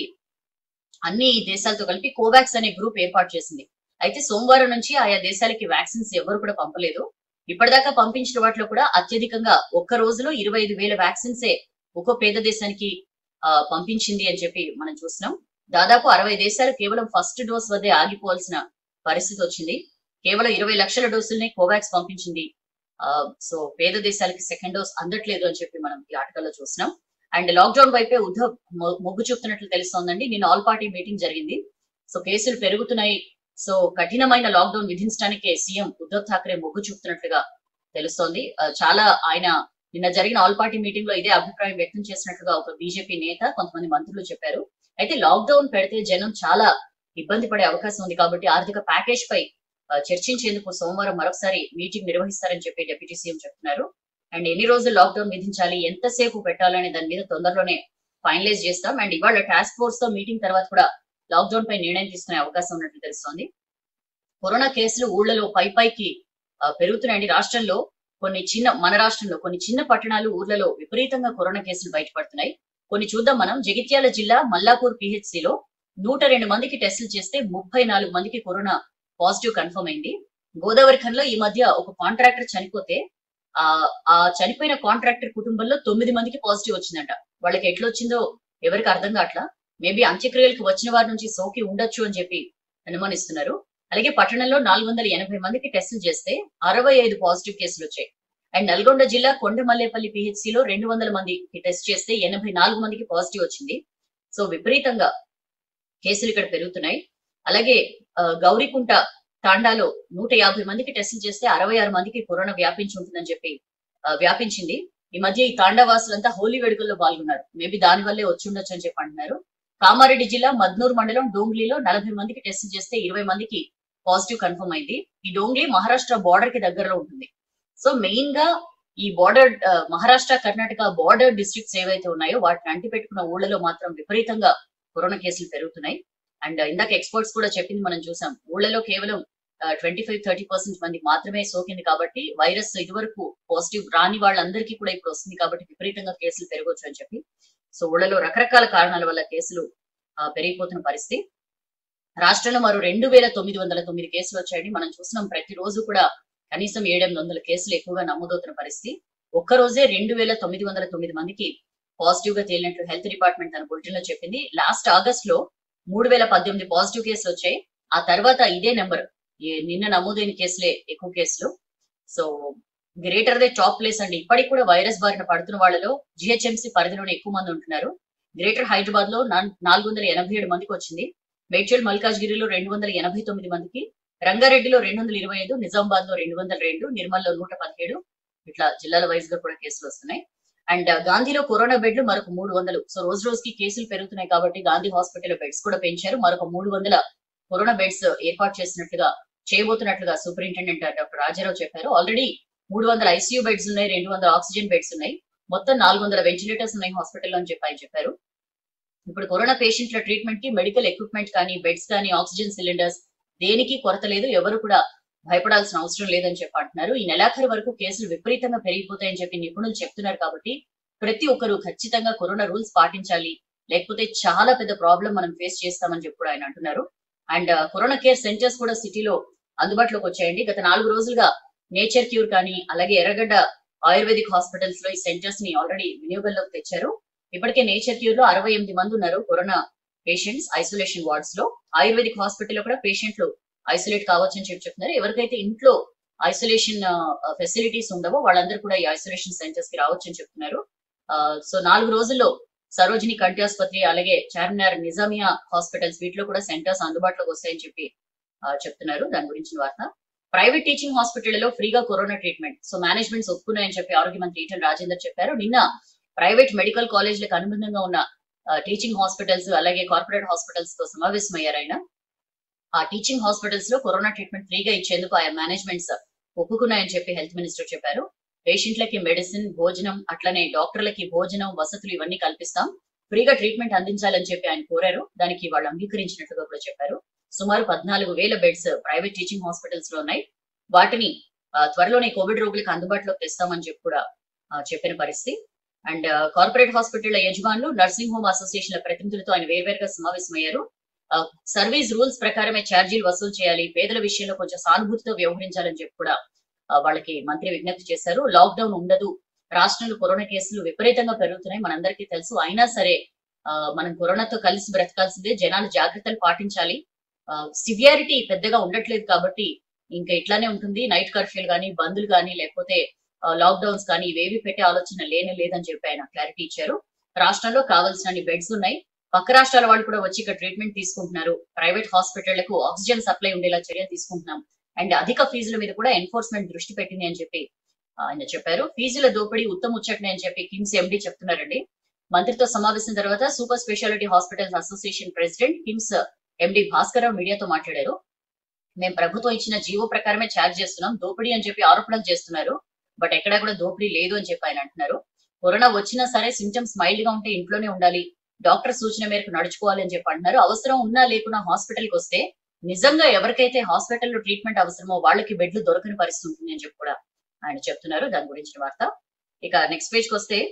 అన్ని దేశాలతో కలిపి కోవాక్స్ అనే గ్రూప్ ఏర్పాటు చేసింది అయితే సోమవారం నుంచి ఆయా దేశాలకి వ్యాక్సిన్స్ ఎవరు కూడా పంపలేదు ఇప్పటిదాకా పంపించిన వాటిలో కూడా అత్యధికంగా ఒక్క రోజులో ఇరవై ఐదు వేల వ్యాక్సిన్సే ఒక్కో పేద దేశానికి ఆ, పంపించింది అని చెప్పి మనం చూస్తున్నాం దాదాపు అరవై దేశాలు కేవలం ఫస్ట్ డోస్ వద్దే ఆగిపోవాల్సిన పరిస్థితి వచ్చింది కేవలం ఇరవై లక్షల డోసుల్ని కోవాక్స్ పంపించింది సో పేద దేశాలకి సెకండ్ డోస్ అందట్లేదు అని చెప్పి మనం ఈ ఆర్టికల్లో చూసినాం అండ్ లాక్డౌన్ వైపే ఉద్ధవ్ మొ- మొగ్గు చూపుతున్నట్లు తెలుస్తోందండి నిన్న ఆల్ పార్టీ మీటింగ్ జరిగింది సో కేసులు పెరుగుతున్నాయి సో కఠినమైన లాక్డౌన్ విధించడానికి సీఎం ఉద్ధవ్ ఠాక్రే మొగ్గు చూపుతున్నట్లుగా తెలుస్తోంది ఆ, చాలా ఆయన నిన్న జరిగిన ఆల్ పార్టీ మీటింగ్ లో ఇదే అభిప్రాయం వ్యక్తం చేసినట్లుగా ఒక బీజేపీ నేత కొంతమంది మంత్రులు చెప్పారు అయితే లాక్డౌన్ పెడితే జనం చాలా ఇబ్బంది పడే అవకాశం ఉంది కాబట్టి ఆర్థిక ప్యాకేజ్ పై ఆ, చర్చించేందుకు సోమవారం మరొకసారి మీటింగ్ నిర్వహిస్తారని చెప్పి డిప్యూటీ సీఎం చెప్తున్నారు అండ్ ఎన్ని రోజులు లాక్డౌన్ విధించాలి ఎంతసేపు పెట్టాలనే దాని మీద తొందరలోనే ఫైనలైజ్ చేస్తాం అండ్ ఇవాళ టాస్క్ ఫోర్స్ తో మీటింగ్ తర్వాత కూడా లాక్డౌన్ పై నిర్ణయం తీసుకునే అవకాశం ఉన్నట్లు తెలుస్తోంది కరోనా కేసులు ఊళ్ళలో పై పైకి ఆ, పెరుగుతున్నాయండి రాష్ట్రంలో కొన్ని చిన్న మన రాష్ట్రంలో కొన్ని చిన్న పట్టణాలు ఊర్లలో విపరీతంగా కరోనా కేసులు బయటపడుతున్నాయి కొన్ని చూద్దాం మనం జగిత్యాల జిల్లా మల్లాపూర్ PHC లో నూట రెండు మందికి టెస్టులు చేస్తే ముప్పై నాలుగు మందికి కరోనా పాజిటివ్ కన్ఫర్మ్ అయింది గోదావరి ఖన్లో ఈ మధ్య ఒక కాంట్రాక్టర్ చనిపోతే ఆ ఆ చనిపోయిన కాంట్రాక్టర్ కుటుంబంలో తొమ్మిది మందికి పాజిటివ్ వచ్చిందంట వాళ్ళకి ఎట్లా వచ్చిందో ఎవరికి అర్థం కావట్లా మేబీ అంత్యక్రియలకు వచ్చిన వారి నుంచి సోకి ఉండొచ్చు అని చెప్పి అనుమానిస్తున్నారు అలాగే పట్టణంలో నాలుగు వందల ఎనభై మందికి టెస్టులు చేస్తే అరవై ఐదు పాజిటివ్ కేసులు వచ్చాయి అండ్ నల్గొండ జిల్లా కొండమల్లేపల్లి PHC లో రెండు వందల మందికి టెస్ట్ చేస్తే ఎనభై నాలుగు మందికి పాజిటివ్ వచ్చింది సో విపరీతంగా కేసులు ఇక్కడ పెరుగుతున్నాయి అలాగే ఆ, గౌరీకుంట తాండాలో నూట యాభై మందికి టెస్టులు చేస్తే అరవై ఆరు మందికి కరోనా వ్యాపించి ఉంటుందని చెప్పి ఆ, వ్యాపించింది ఈ మధ్య ఈ తాండా వాసులంతా హోలీ వేడుకల్లో పాల్గొన్నారు మేబీ దాని వల్లే వచ్చి ఉండొచ్చు అని చెప్పి అంటున్నారు కామారెడ్డి జిల్లా మద్నూర్ మండలం డోంగ్లీలో నలభై మందికి టెస్ట్ చేస్తే ఇరవై మందికి పాజిటివ్ కన్ఫర్మ్ అయింది ఈ డోంగ్లీ మహారాష్ట్ర బార్డర్ కి దగ్గరలో ఉంటుంది సో మెయిన్ గా ఈ border Maharashtra Karnataka border districts ఏవైతే ఉన్నాయో వాటిని అంటి పెట్టుకున్న ఊళ్ళలో మాత్రం విపరీతంగా కరోనా కేసులు పెరుగుతున్నాయి అండ్ ఇందాక ఎక్స్పర్ట్స్ కూడా చెప్పింది మనం చూసాం ఊళ్ళలో కేవలం ట్వంటీ ఫైవ్ థర్టీ పర్సెంట్ మందికి మాత్రమే సోకింది కాబట్టి వైరస్ ఇదివరకు పాజిటివ్ రాని వాళ్ళందరికీ కూడా ఇప్పుడు వస్తుంది కాబట్టి విపరీతంగా కేసులు పెరగవచ్చు అని చెప్పి సో ఊళ్ళలో రకరకాల కారణాల వల్ల కేసులు ఆ, పెరిగిపోతున్న పరిస్థితి రాష్ట్రంలో మరో రెండు వేల తొమ్మిది వందల తొమ్మిది కేసులు వచ్చాయండి మనం చూస్తున్నాం ప్రతిరోజు కూడా కనీసం ఏడెనిమిది వందల కేసులు ఎక్కువగా నమోదవుతున్న పరిస్థితి ఒక్క రోజే రెండు వేల తొమ్మిది వందల తొమ్మిది మందికి పాజిటివ్ గా తేలినట్లు హెల్త్ డిపార్ట్మెంట్ తన బులెటిన్ లో చెప్పింది లాస్ట్ ఆగస్ట్ లో మూడు వేల పద్దెనిమిది పాజిటివ్ కేసులు వచ్చాయి ఆ తర్వాత ఇదే నెంబర్ నిన్న నమోదైన కేసులే ఎక్కువ కేసులు సో గ్రేటర్ దే టాప్ ప్లేస్ అండి ఇప్పటికి కూడా వైరస్ బారిన పడుతున్న వాళ్ళలో జిహెచ్ఎంసీ పరిధిలోనే ఎక్కువ మంది ఉంటున్నారు గ్రేటర్ హైదరాబాద్ లో నాన్- నాలుగు వందల ఎనభై ఏడు మందికి వచ్చింది మేడ్చల్ మల్కాజ్గిరిలో రెండు వందల ఎనభై తొమ్మిది మందికి రంగారెడ్డిలో రెండు వందల ఇరవై ఐదు నిజామాబాద్ లో రెండు వందల రెండు నిర్మల్లో నూట పదిహేడు ఇట్లా జిల్లాల వైజ్ గా కూడా కేసులు వస్తున్నాయి అండ్ గాంధీలో కరోనా బెడ్లు మరొక మూడు వందలు సో రోజు రోజుకి కేసులు పెరుగుతున్నాయి కాబట్టి గాంధీ హాస్పిటల్ బెడ్స్ కూడా పెంచారు మరొక మూడు వందల కరోనా బెడ్స్ ఏర్పాటు చేసినట్లుగా చేయబోతున్నట్లుగా సూపరింటెండెంట్ డాక్టర్ రాజారావు చెప్పారు ఆల్రెడీ మూడు వందల ఐసీయూ బెడ్స్ ఉన్నాయి రెండు వందల ఆక్సిజన్ బెడ్స్ ఉన్నాయి మొత్తం నాలుగు వందల వెంటిలేటర్స్ ఉన్నాయి హాస్పిటల్లో అని చెప్పి ఆయన చెప్పారు ఇప్పుడు కరోనా పేషెంట్ల ట్రీట్మెంట్ కి మెడికల్ ఎక్విప్మెంట్ కానీ బెడ్స్ కానీ ఆక్సిజన్ సిలిండర్స్ దేనికి కొరత లేదు ఎవరు కూడా భయపడాల్సిన అవసరం లేదని చెప్పి అంటున్నారు ఈ నెలాఖరు వరకు కేసులు విపరీతంగా పెరిగిపోతాయని చెప్పి నిపుణులు చెప్తున్నారు కాబట్టి ప్రతి ఒక్కరూ ఖచ్చితంగా కరోనా రూల్స్ పాటించాలి లేకపోతే చాలా పెద్ద ప్రాబ్లం మనం ఫేస్ చేస్తామని చెప్పి కూడా ఆయన అంటున్నారు అండ్ కరోనా కేర్ సెంటర్స్ కూడా సిటీలో అందుబాటులోకి వచ్చాయండి గత నాలుగు రోజులుగా నేచర్ క్యూర్ కానీ అలాగే ఎర్రగడ్డ ఆయుర్వేదిక్ హాస్పిటల్స్ లో ఈ సెంటర్స్ ని ఆల్రెడీ వినియోగంలోకి తెచ్చారు ఇప్పటికే నేచర్ క్యూర్ లో అరవై ఎనిమిది మంది ఉన్నారు కరోనా పేషెంట్స్ ఐసోలేషన్ వార్డ్స్ లో ఆయుర్వేదిక్ హాస్పిటల్ లో కూడా పేషెంట్లు ఐసోలేట్ కావచ్చు అని చెప్పి చెప్తున్నారు ఎవరికైతే ఇంట్లో ఐసోలేషన్ ఫెసిలిటీస్ ఉండవో వాళ్ళందరూ కూడా ఈ ఐసోలేషన్ సెంటర్స్ కి రావచ్చు అని చెప్తున్నారు సో నాలుగు రోజుల్లో సరోజిని కంటి ఆసుపత్రి అలాగే చార్మినార్ నిజామియా హాస్పిటల్స్ వీటిలో కూడా సెంటర్స్ అందుబాటులోకి వస్తాయని చెప్పి ఆ, చెప్తున్నారు దాని గురించిన వార్త ప్రైవేట్ టీచింగ్ హాస్పిటల్లో ఫ్రీగా కరోనా ట్రీట్మెంట్ సో మేనేజ్మెంట్స్ ఒప్పుకున్నాయని చెప్పి ఆరోగ్య మంత్రి ఈటల రాజేందర్ చెప్పారు నిన్న ప్రైవేట్ మెడికల్ కాలేజీలకు అనుబంధంగా ఉన్న టీచింగ్ హాస్పిటల్స్ అలాగే కార్పొరేట్ హాస్పిటల్స్ తో సమావేశమయ్యారు ఆయన ఆ టీచింగ్ హాస్పిటల్స్ లో కరోనా ట్రీట్మెంట్ ఫ్రీగా ఇచ్చేందుకు ఆయా మేనేజ్మెంట్స్ ఒప్పుకున్నాయని చెప్పి హెల్త్ మినిస్టర్ చెప్పారు పేషెంట్లకి మెడిసిన్ భోజనం అట్లనే డాక్టర్లకి భోజనం వసతులు ఇవన్నీ కల్పిస్తాం ఫ్రీగా ట్రీట్మెంట్ అందించాలని చెప్పి ఆయన కోరారు దానికి వాళ్ళు అంగీకరించినట్టుగా కూడా చెప్పారు సుమారు పద్నాలుగు వేల బెడ్స్ ప్రైవేట్ టీచింగ్ హాస్పిటల్స్ లో ఉన్నాయి వాటిని ఆ, త్వరలోనే కోవిడ్ రోగులకు అందుబాటులోకి తెస్తామని చెప్పి కూడా ఆ, చెప్పిన పరిస్థితి అండ్ కార్పొరేట్ హాస్పిటల్ యజమానులు నర్సింగ్ హోమ్ అసోసియేషన్ల ప్రతినిధులతో ఆయన వేర్వేరుగా సమావేశమయ్యారు ఆ, సర్వీస్ రూల్స్ ప్రకారమే ఛార్జీలు వసూలు చేయాలి పేదల విషయంలో కొంచెం సానుభూతితో వ్యవహరించాలని చెప్పి కూడా ఆ, వాళ్ళకి మంత్రి విజ్ఞప్తి చేశారు లాక్డౌన్ ఉండదు రాష్ట్రంలో కరోనా కేసులు విపరీతంగా పెరుగుతున్నాయి మనందరికీ తెలుసు అయినా సరే ఆ, మనం కరోనాతో కలిసి బ్రతకాల్సిందే జనాలు జాగ్రత్తలు పాటించాలి సివియారిటీ పెద్దగా ఉండట్లేదు కాబట్టి ఇంకా ఇట్లానే ఉంటుంది నైట్ కర్ఫ్యూలు కానీ బంద్లు కానీ లేకపోతే లాక్డౌన్స్ కానీ ఇవేవి పెట్టే ఆలోచన లేనే లేదని చెప్పి ఆయన క్లారిటీ ఇచ్చారు రాష్ట్రంలో కావాల్సిన బెడ్స్ ఉన్నాయి పక్క రాష్ట్రాల వాళ్ళు కూడా వచ్చి ఇక్కడ ట్రీట్మెంట్ తీసుకుంటున్నారు ప్రైవేట్ హాస్పిటళ్లకు ఆక్సిజన్ సప్లై ఉండేలా చర్యలు తీసుకుంటున్నాం అండ్ అధిక ఫీజుల మీద కూడా ఎన్ఫోర్స్మెంట్ దృష్టి పెట్టింది అని చెప్పి ఆయన చెప్పారు ఫీజుల దోపిడీ ఉత్తమ ముచ్చటనే అని చెప్పి కిమ్స్ ఎండి చెప్తున్నారండి మంత్రితో సమావేశం తర్వాత super speciality hospitals association president KIMS MD Bhaskara Rao మీడియాతో మాట్లాడారు మేము ప్రభుత్వం ఇచ్చిన జీవో ప్రకారమే ఛార్జ్ చేస్తున్నాం దోపిడీ అని చెప్పి ఆరోపణలు చేస్తున్నారు బట్ ఎక్కడా కూడా దోపిడీ లేదు అని చెప్పి ఆయన అంటున్నారు కరోనా వచ్చినా సరే సిమ్టమ్స్ మైల్డ్ గా ఉంటే ఇంట్లోనే ఉండాలి డాక్టర్ సూచన మేరకు నడుచుకోవాలి అని చెప్పి అంటున్నారు అవసరం ఉన్నా లేకున్నా హాస్పిటల్ కి వస్తే నిజంగా ఎవరికైతే హాస్పిటల్లో ట్రీట్మెంట్ అవసరమో వాళ్ళకి బెడ్లు దొరకని పరిస్థితి ఉంటుంది అని చెప్పి కూడా ఆయన చెప్తున్నారు దాని గురించిన వార్త ఇక నెక్స్ట్ పేజ్ కి వస్తే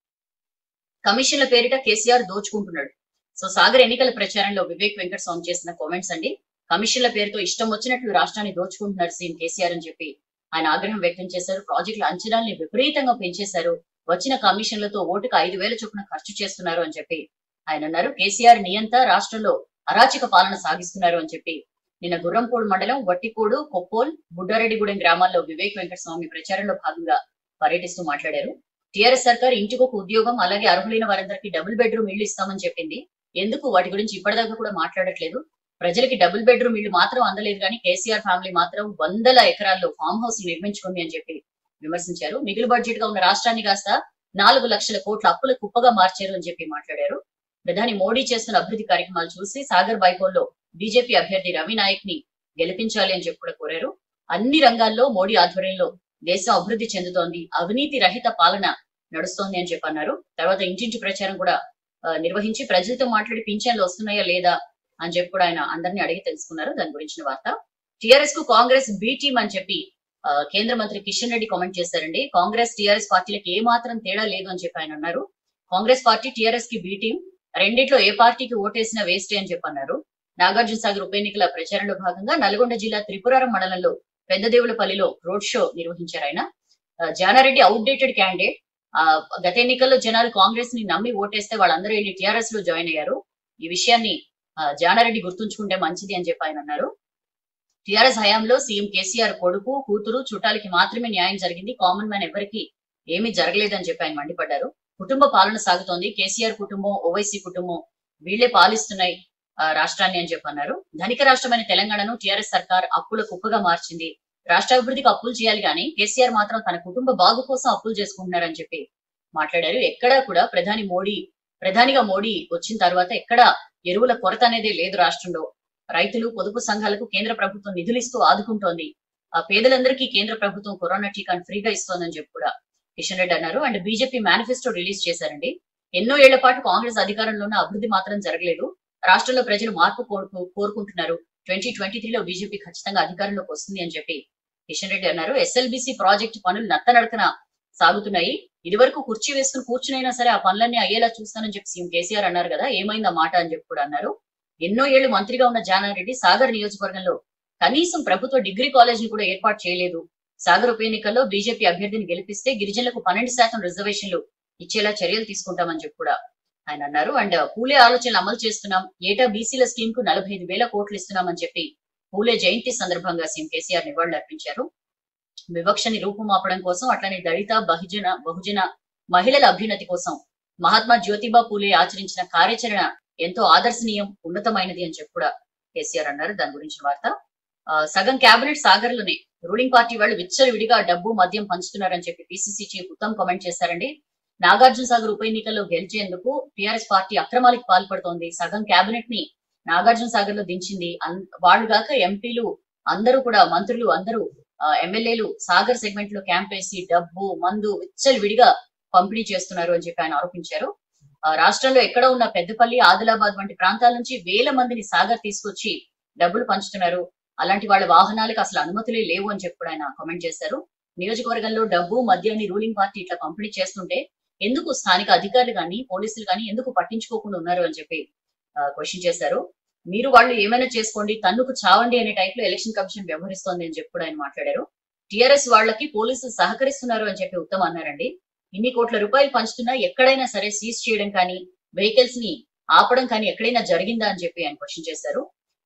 కమిషన్ల పేరిట కేసీఆర్ దోచుకుంటున్నాడు సో సాగర్ ఎన్నికల ప్రచారంలో వివేక్ వెంకట స్వామి చేసిన కామెంట్స్ అండి కమిషన్ల పేరుతో ఇష్టం వచ్చినట్లు రాష్ట్రాన్ని దోచుకుంటున్నారు సీఎం కేసీఆర్ అని చెప్పి ఆయన ఆగ్రహం వ్యక్తం చేశారు ప్రాజెక్టుల అంచనాల్ని విపరీతంగా పెంచేశారు వచ్చిన కమిషన్లతో ఓటుకు ఐదు వేల చొప్పున ఖర్చు చేస్తున్నారు అని చెప్పి ఆయన అన్నారు కేసీఆర్ నియంత రాష్ట్రంలో అరాచక పాలన సాగిస్తున్నారు అని చెప్పి నిన్న గుర్రంపూడి మండలం వట్టికోడు కొప్పోల్ బుడ్డారెడ్డిగూడెం గ్రామాల్లో వివేక్ వెంకటస్వామి ప్రచారంలో భాగంగా పర్యటిస్తూ మాట్లాడారు టీఆర్ఎస్ సర్కార్ ఇంటికి ఒక ఉద్యోగం అలాగే అర్హులైన వారందరికీ డబుల్ బెడ్రూమ్ ఇళ్లు ఇస్తామని చెప్పింది ఎందుకు వాటి గురించి ఇప్పటిదాకా కూడా మాట్లాడట్లేదు ప్రజలకి డబుల్ బెడ్రూమ్ ఇల్లు మాత్రం అందలేదు కానీ కేసీఆర్ ఫ్యామిలీ మాత్రం వందల ఎకరాల్లో ఫామ్ హౌస్ నిర్మించుకుంది అని చెప్పి విమర్శించారు మిగులు బడ్జెట్ గా ఉన్న రాష్ట్రాన్ని కాస్త నాలుగు లక్షల కోట్ల అప్పుల కుప్పగా మార్చారు అని చెప్పి మాట్లాడారు ప్రధాని మోడీ చేస్తున్న అభివృద్ధి కార్యక్రమాలు చూసి సాగర్ బైపోల్లో బీజేపీ అభ్యర్థి రవి నాయక్ ని గెలిపించాలి అని చెప్పి కూడా కోరారు అన్ని రంగాల్లో మోడీ ఆధ్వర్యంలో దేశం అభివృద్ధి చెందుతోంది అవినీతి రహిత పాలన నడుస్తోంది అని చెప్పి అన్నారు తర్వాత ఇంటింటి ప్రచారం కూడా ఆ, నిర్వహించి ప్రజలతో మాట్లాడి పింఛన్లు వస్తున్నాయా లేదా అని చెప్పి కూడా ఆయన అందరినీ అడిగి తెలుసుకున్నారు దాని గురించిన వార్త టిఆర్ఎస్ కు కాంగ్రెస్ బి టీం అని చెప్పి ఆ, కేంద్ర మంత్రి కిషన్ రెడ్డి కామెంట్ చేశారండి కాంగ్రెస్ టిఆర్ఎస్ పార్టీలకు ఏ మాత్రం తేడా లేదు అని చెప్పి ఆయన అన్నారు కాంగ్రెస్ పార్టీ టిఆర్ఎస్ కి బి టీం రెండిట్లో ఏ పార్టీకి ఓటేసినా వేస్టే అని చెప్పి అన్నారు నాగార్జున సాగర్ ఉప ఎన్నికల ప్రచారంలో భాగంగా నల్గొండ జిల్లా త్రిపురారం మండలంలో పెద్దదేవులపల్లిలో రోడ్ షో నిర్వహించారు ఆయన ఆ, జానారెడ్డి అవుట్డేటెడ్ క్యాండిడేట్ ఆ గత ఎన్నికల్లో జనాలు కాంగ్రెస్ ని నమ్మి ఓటేస్తే వాళ్ళందరూ వెళ్ళి టిఆర్ఎస్ లో జాయిన్ అయ్యారు ఈ విషయాన్ని ఆ, జానారెడ్డి గుర్తుంచుకుంటే మంచిది అని చెప్పి ఆయన అన్నారు టిఆర్ఎస్ హయాంలో సీఎం కేసీఆర్ కొడుకు కూతురు చుట్టాలకి మాత్రమే న్యాయం జరిగింది కామన్ మ్యాన్ ఎవరికి ఏమీ జరగలేదని చెప్పి ఆయన మండిపడ్డారు కుటుంబ పాలన సాగుతోంది కేసీఆర్ కుటుంబం ఓవైసీ కుటుంబం వీళ్లే పాలిస్తున్నాయి ఆ, రాష్ట్రాన్ని అని చెప్పి అన్నారు ధనిక రాష్ట్రమైన తెలంగాణను టిఆర్ఎస్ సర్కార్ అప్పుల కుప్పగా మార్చింది రాష్ట్ర అభివృద్ధికి అప్పులు చేయాలి కానీ కేసీఆర్ మాత్రం తన కుటుంబ బాగు కోసం అప్పులు చేసుకుంటున్నారని చెప్పి మాట్లాడారు ఎక్కడా కూడా ప్రధాని మోడీ ప్రధానిగా మోడీ వచ్చిన తర్వాత ఎక్కడా ఎరువుల కొరత అనేది లేదు రాష్ట్రంలో రైతులు పొదుపు సంఘాలకు కేంద్ర ప్రభుత్వం నిధులు ఇస్తూ ఆదుకుంటోంది ఆ పేదలందరికీ కేంద్ర ప్రభుత్వం కరోనా టీకాను ఫ్రీగా ఇస్తోందని చెప్పి కూడా కిషన్ రెడ్డి అన్నారు అండ్ బీజేపీ మేనిఫెస్టో రిలీజ్ చేశారండి ఎన్నో ఏళ్ల పాటు కాంగ్రెస్ అధికారంలో ఉన్న అభివృద్ధి మాత్రం జరగలేదు రాష్ట్రంలో ప్రజలు మార్పు కోరుకు- కోరుకుంటున్నారు ట్వంటీ ట్వంటీ త్రీలో బీజేపీ ఖచ్చితంగా అధికారంలోకి వస్తుంది అని చెప్పి కిషన్ రెడ్డి అన్నారు ఎస్ఎల్బిసి ప్రాజెక్ట్ పనులు నత్తనడకన సాగుతున్నాయి ఇదివరకు కుర్చీ వేసుకుని కూర్చునైనా సరే ఆ పనులన్నీ అయ్యేలా చూస్తానని చెప్పి సీఎం కేసీఆర్ అన్నారు కదా ఏమైంది ఆ మాట అని చెప్పి కూడా అన్నారు ఎన్నో ఏళ్లు మంత్రిగా ఉన్న జానారెడ్డి సాగర్ నియోజకవర్గంలో కనీసం ప్రభుత్వ డిగ్రీ కాలేజ్ ని కూడా ఏర్పాటు చేయలేదు సాగర్ ఉప ఎన్నికల్లో బీజేపీ అభ్యర్థిని గెలిపిస్తే గిరిజనులకు పన్నెండు శాతం రిజర్వేషన్లు ఇచ్చేలా చర్యలు తీసుకుంటామని చెప్పి కూడా ఆయన అన్నారు అండ్ పూలే ఆలోచనలు అమలు చేస్తున్నాం ఏటా బీసీల స్కీమ్ కు నలభై ఐదు వేల కోట్లు ఇస్తున్నామని చెప్పి పూలే జయంతి సందర్భంగా సీఎం కేసీఆర్ నివాళులు అర్పించారు వివక్షని రూపుమాపడం కోసం అట్లనే దళిత బహుజన బహుజన మహిళల అభ్యున్నతి కోసం మహాత్మా జ్యోతిబా పూలే ఆచరించిన కార్యాచరణ ఎంతో ఆదర్శనీయం ఉన్నతమైనది అని చెప్పి కూడా కేసీఆర్ అన్నారు దాని గురించిన వార్త ఆ, సగం కేబినెట్ సాగర్ లోనే రూలింగ్ పార్టీ వాళ్ళు విచ్చలవిడిగా డబ్బు మద్యం పంచుతున్నారని చెప్పి పిసిసి చీఫ్ ఉత్తమ్ కామెంట్ చేశారండి నాగార్జున సాగర్ ఉప ఎన్నికల్లో గెలిచేందుకు టిఆర్ఎస్ పార్టీ అక్రమాలకు పాల్పడుతోంది సగం కేబినెట్ ని నాగార్జున సాగర్ లో దించింది అన్- వాళ్ళు గాక ఎంపీలు అందరూ కూడా మంత్రులు అందరూ ఆ, ఎమ్మెల్యేలు సాగర్ సెగ్మెంట్ లో క్యాంప్ వేసి డబ్బు మందు విచ్చలవిడిగా పంపిణీ చేస్తున్నారు అని చెప్పి ఆయన ఆరోపించారు ఆ, రాష్ట్రంలో ఎక్కడ ఉన్న పెద్దపల్లి ఆదిలాబాద్ వంటి ప్రాంతాల నుంచి వేల మందిని సాగర్ తీసుకొచ్చి డబ్బులు పంచుతున్నారు అలాంటి వాళ్ళ వాహనాలకు అసలు అనుమతులే లేవు అని చెప్పి కూడా ఆయన కామెంట్ చేశారు నియోజకవర్గంలో డబ్బు మద్యాన్ని రూలింగ్ పార్టీ ఇట్లా పంపిణీ చేస్తుంటే ఎందుకు స్థానిక అధికారులు కానీ పోలీసులు కానీ ఎందుకు పట్టించుకోకుండా ఉన్నారు అని చెప్పి క్వశ్చన్ చేశారు మీరు వాళ్ళు ఏమైనా చేసుకోండి తన్నుకు చావండి అనే టైప్ లో ఎలక్షన్ కమిషన్ వ్యవహరిస్తోంది అని చెప్పి కూడా ఆయన మాట్లాడారు టిఆర్ఎస్ వాళ్ళకి పోలీసులు సహకరిస్తున్నారు అని చెప్పి ఉత్తమ్ అన్నారండి ఇన్ని కోట్ల రూపాయలు పంచుతున్నా ఎక్కడైనా సరే సీజ్ చేయడం కానీ వెహికల్స్ ని ఆపడం కానీ ఎక్కడైనా జరిగిందా అని చెప్పి ఆయన క్వశ్చన్ చేశారు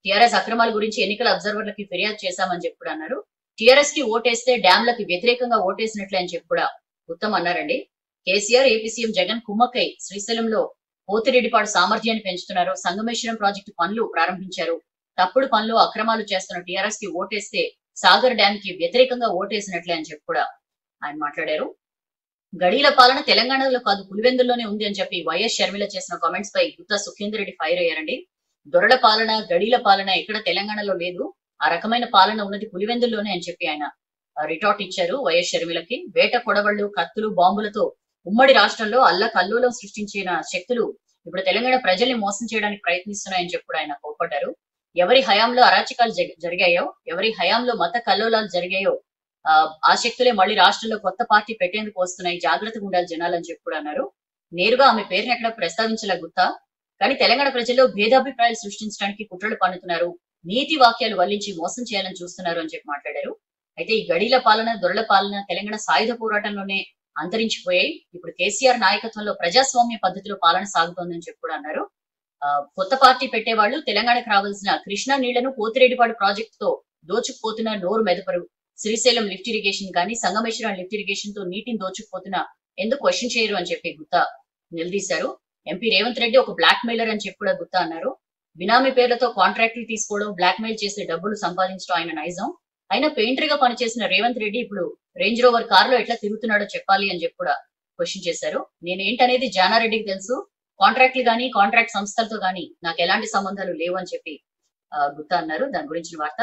టీఆర్ఎస్ అక్రమాల గురించి ఎన్నికల అబ్జర్వర్లకి ఫిర్యాదు చేశామని చెప్పి కూడా అన్నారు టీఆర్ఎస్ కి ఓటేస్తే డ్యాంలకి వ్యతిరేకంగా ఓటేసినట్లే అని చెప్పి కూడా ఉత్తమ్ అన్నారండి కేసీఆర్ ఏపీ సీఎం జగన్ కుమ్మక్కై శ్రీశైలంలో పోతిరెడ్డిపాడు సామర్థ్యాన్ని పెంచుతున్నారు సంగమేశ్వరం ప్రాజెక్టు పనులు ప్రారంభించారు తప్పుడు పనులు అక్రమాలు చేస్తున్న టీఆర్ఎస్ కి ఓటేస్తే సాగర్ డ్యామ్ కి వ్యతిరేకంగా ఓటేసినట్లే అని చెప్పి కూడా ఆయన మాట్లాడారు గడీల పాలన తెలంగాణలో కాదు పులివెందుల్లోనే ఉంది అని చెప్పి వైఎస్ షర్మిల చేసిన కామెంట్స్ పై గుత్తా సుఖేందర్ రెడ్డి ఫైర్ అయ్యారండి దొరల పాలన గడీల పాలన ఎక్కడ తెలంగాణలో లేదు ఆ రకమైన పాలన ఉన్నది పులివెందుల్లోనే అని చెప్పి ఆయన రిటార్ట్ ఇచ్చారు వైఎస్ షర్మిలకి వేట కొడవళ్లు కత్తులు బాంబులతో ఉమ్మడి రాష్ట్రంలో అల్ల కల్లోలం సృష్టించిన శక్తులు ఇప్పుడు తెలంగాణ ప్రజల్ని మోసం చేయడానికి ప్రయత్నిస్తున్నాయని చెప్పి కూడా ఆయన కోప్పడ్డారు ఎవరి హయాంలో అరాచకాలు జరి- జరిగాయో ఎవరి హయాంలో మత కల్లోలాలు జరిగాయో ఆ, ఆ శక్తులే మళ్ళీ రాష్ట్రంలో కొత్త పార్టీ పెట్టేందుకు వస్తున్నాయి జాగ్రత్తగా ఉండాలి జనాలని చెప్పి కూడా అన్నారు నేరుగా ఆమె పేరుని ఎక్కడ ప్రస్తావించలే గుత్తా కానీ తెలంగాణ ప్రజల్లో భేదాభిప్రాయాలు సృష్టించడానికి కుట్రలు పన్నుతున్నారు నీతి వాక్యాలు వల్లించి మోసం చేయాలని చూస్తున్నారు అని చెప్పి మాట్లాడారు అయితే ఈ గడీల పాలన దొరల పాలన తెలంగాణ సాయుధ పోరాటంలోనే అంతరించిపోయాయి ఇప్పుడు కేసీఆర్ నాయకత్వంలో ప్రజాస్వామ్య పద్ధతిలో పాలన సాగుతోందని చెప్పి కూడా అన్నారు ఆ, కొత్త పార్టీ పెట్టేవాళ్ళు తెలంగాణకు రావాల్సిన కృష్ణా నీళ్లను పోతిరెడ్డిపాడు ప్రాజెక్టు తో దోచుకుపోతున్న నోరు మెదపరు శ్రీశైలం లిఫ్ట్ ఇరిగేషన్ గానీ సంగమేశ్వరం లిఫ్ట్ ఇరిగేషన్ తో నీటిని దోచుకుపోతున్న ఎందుకు క్వశ్చన్ చేయరు అని చెప్పి గుత్తా నిలదీశారు ఎంపీ రేవంత్ రెడ్డి ఒక బ్లాక్ మెయిలర్ అని చెప్పి కూడా గుత్తా అన్నారు బినామీ పేర్లతో కాంట్రాక్టులు తీసుకోవడం బ్లాక్ మెయిల్ చేసి డబ్బులు సంపాదించడం ఆయన నైజం అయినా పెయింటర్ గా పనిచేసిన రేవంత్ రెడ్డి ఇప్పుడు రేంజ్ రోవర్ కారులో ఎట్లా తిరుగుతున్నాడో చెప్పాలి అని చెప్పి కూడా క్వశ్చన్ చేశారు నేనేంటనేది జానారెడ్డికి తెలుసు కాంట్రాక్ట్లు గానీ కాంట్రాక్ట్ సంస్థలతో గానీ నాకు ఎలాంటి సంబంధాలు లేవు అని చెప్పి ఆ, గుత్తా అన్నారు దాని గురించిన వార్త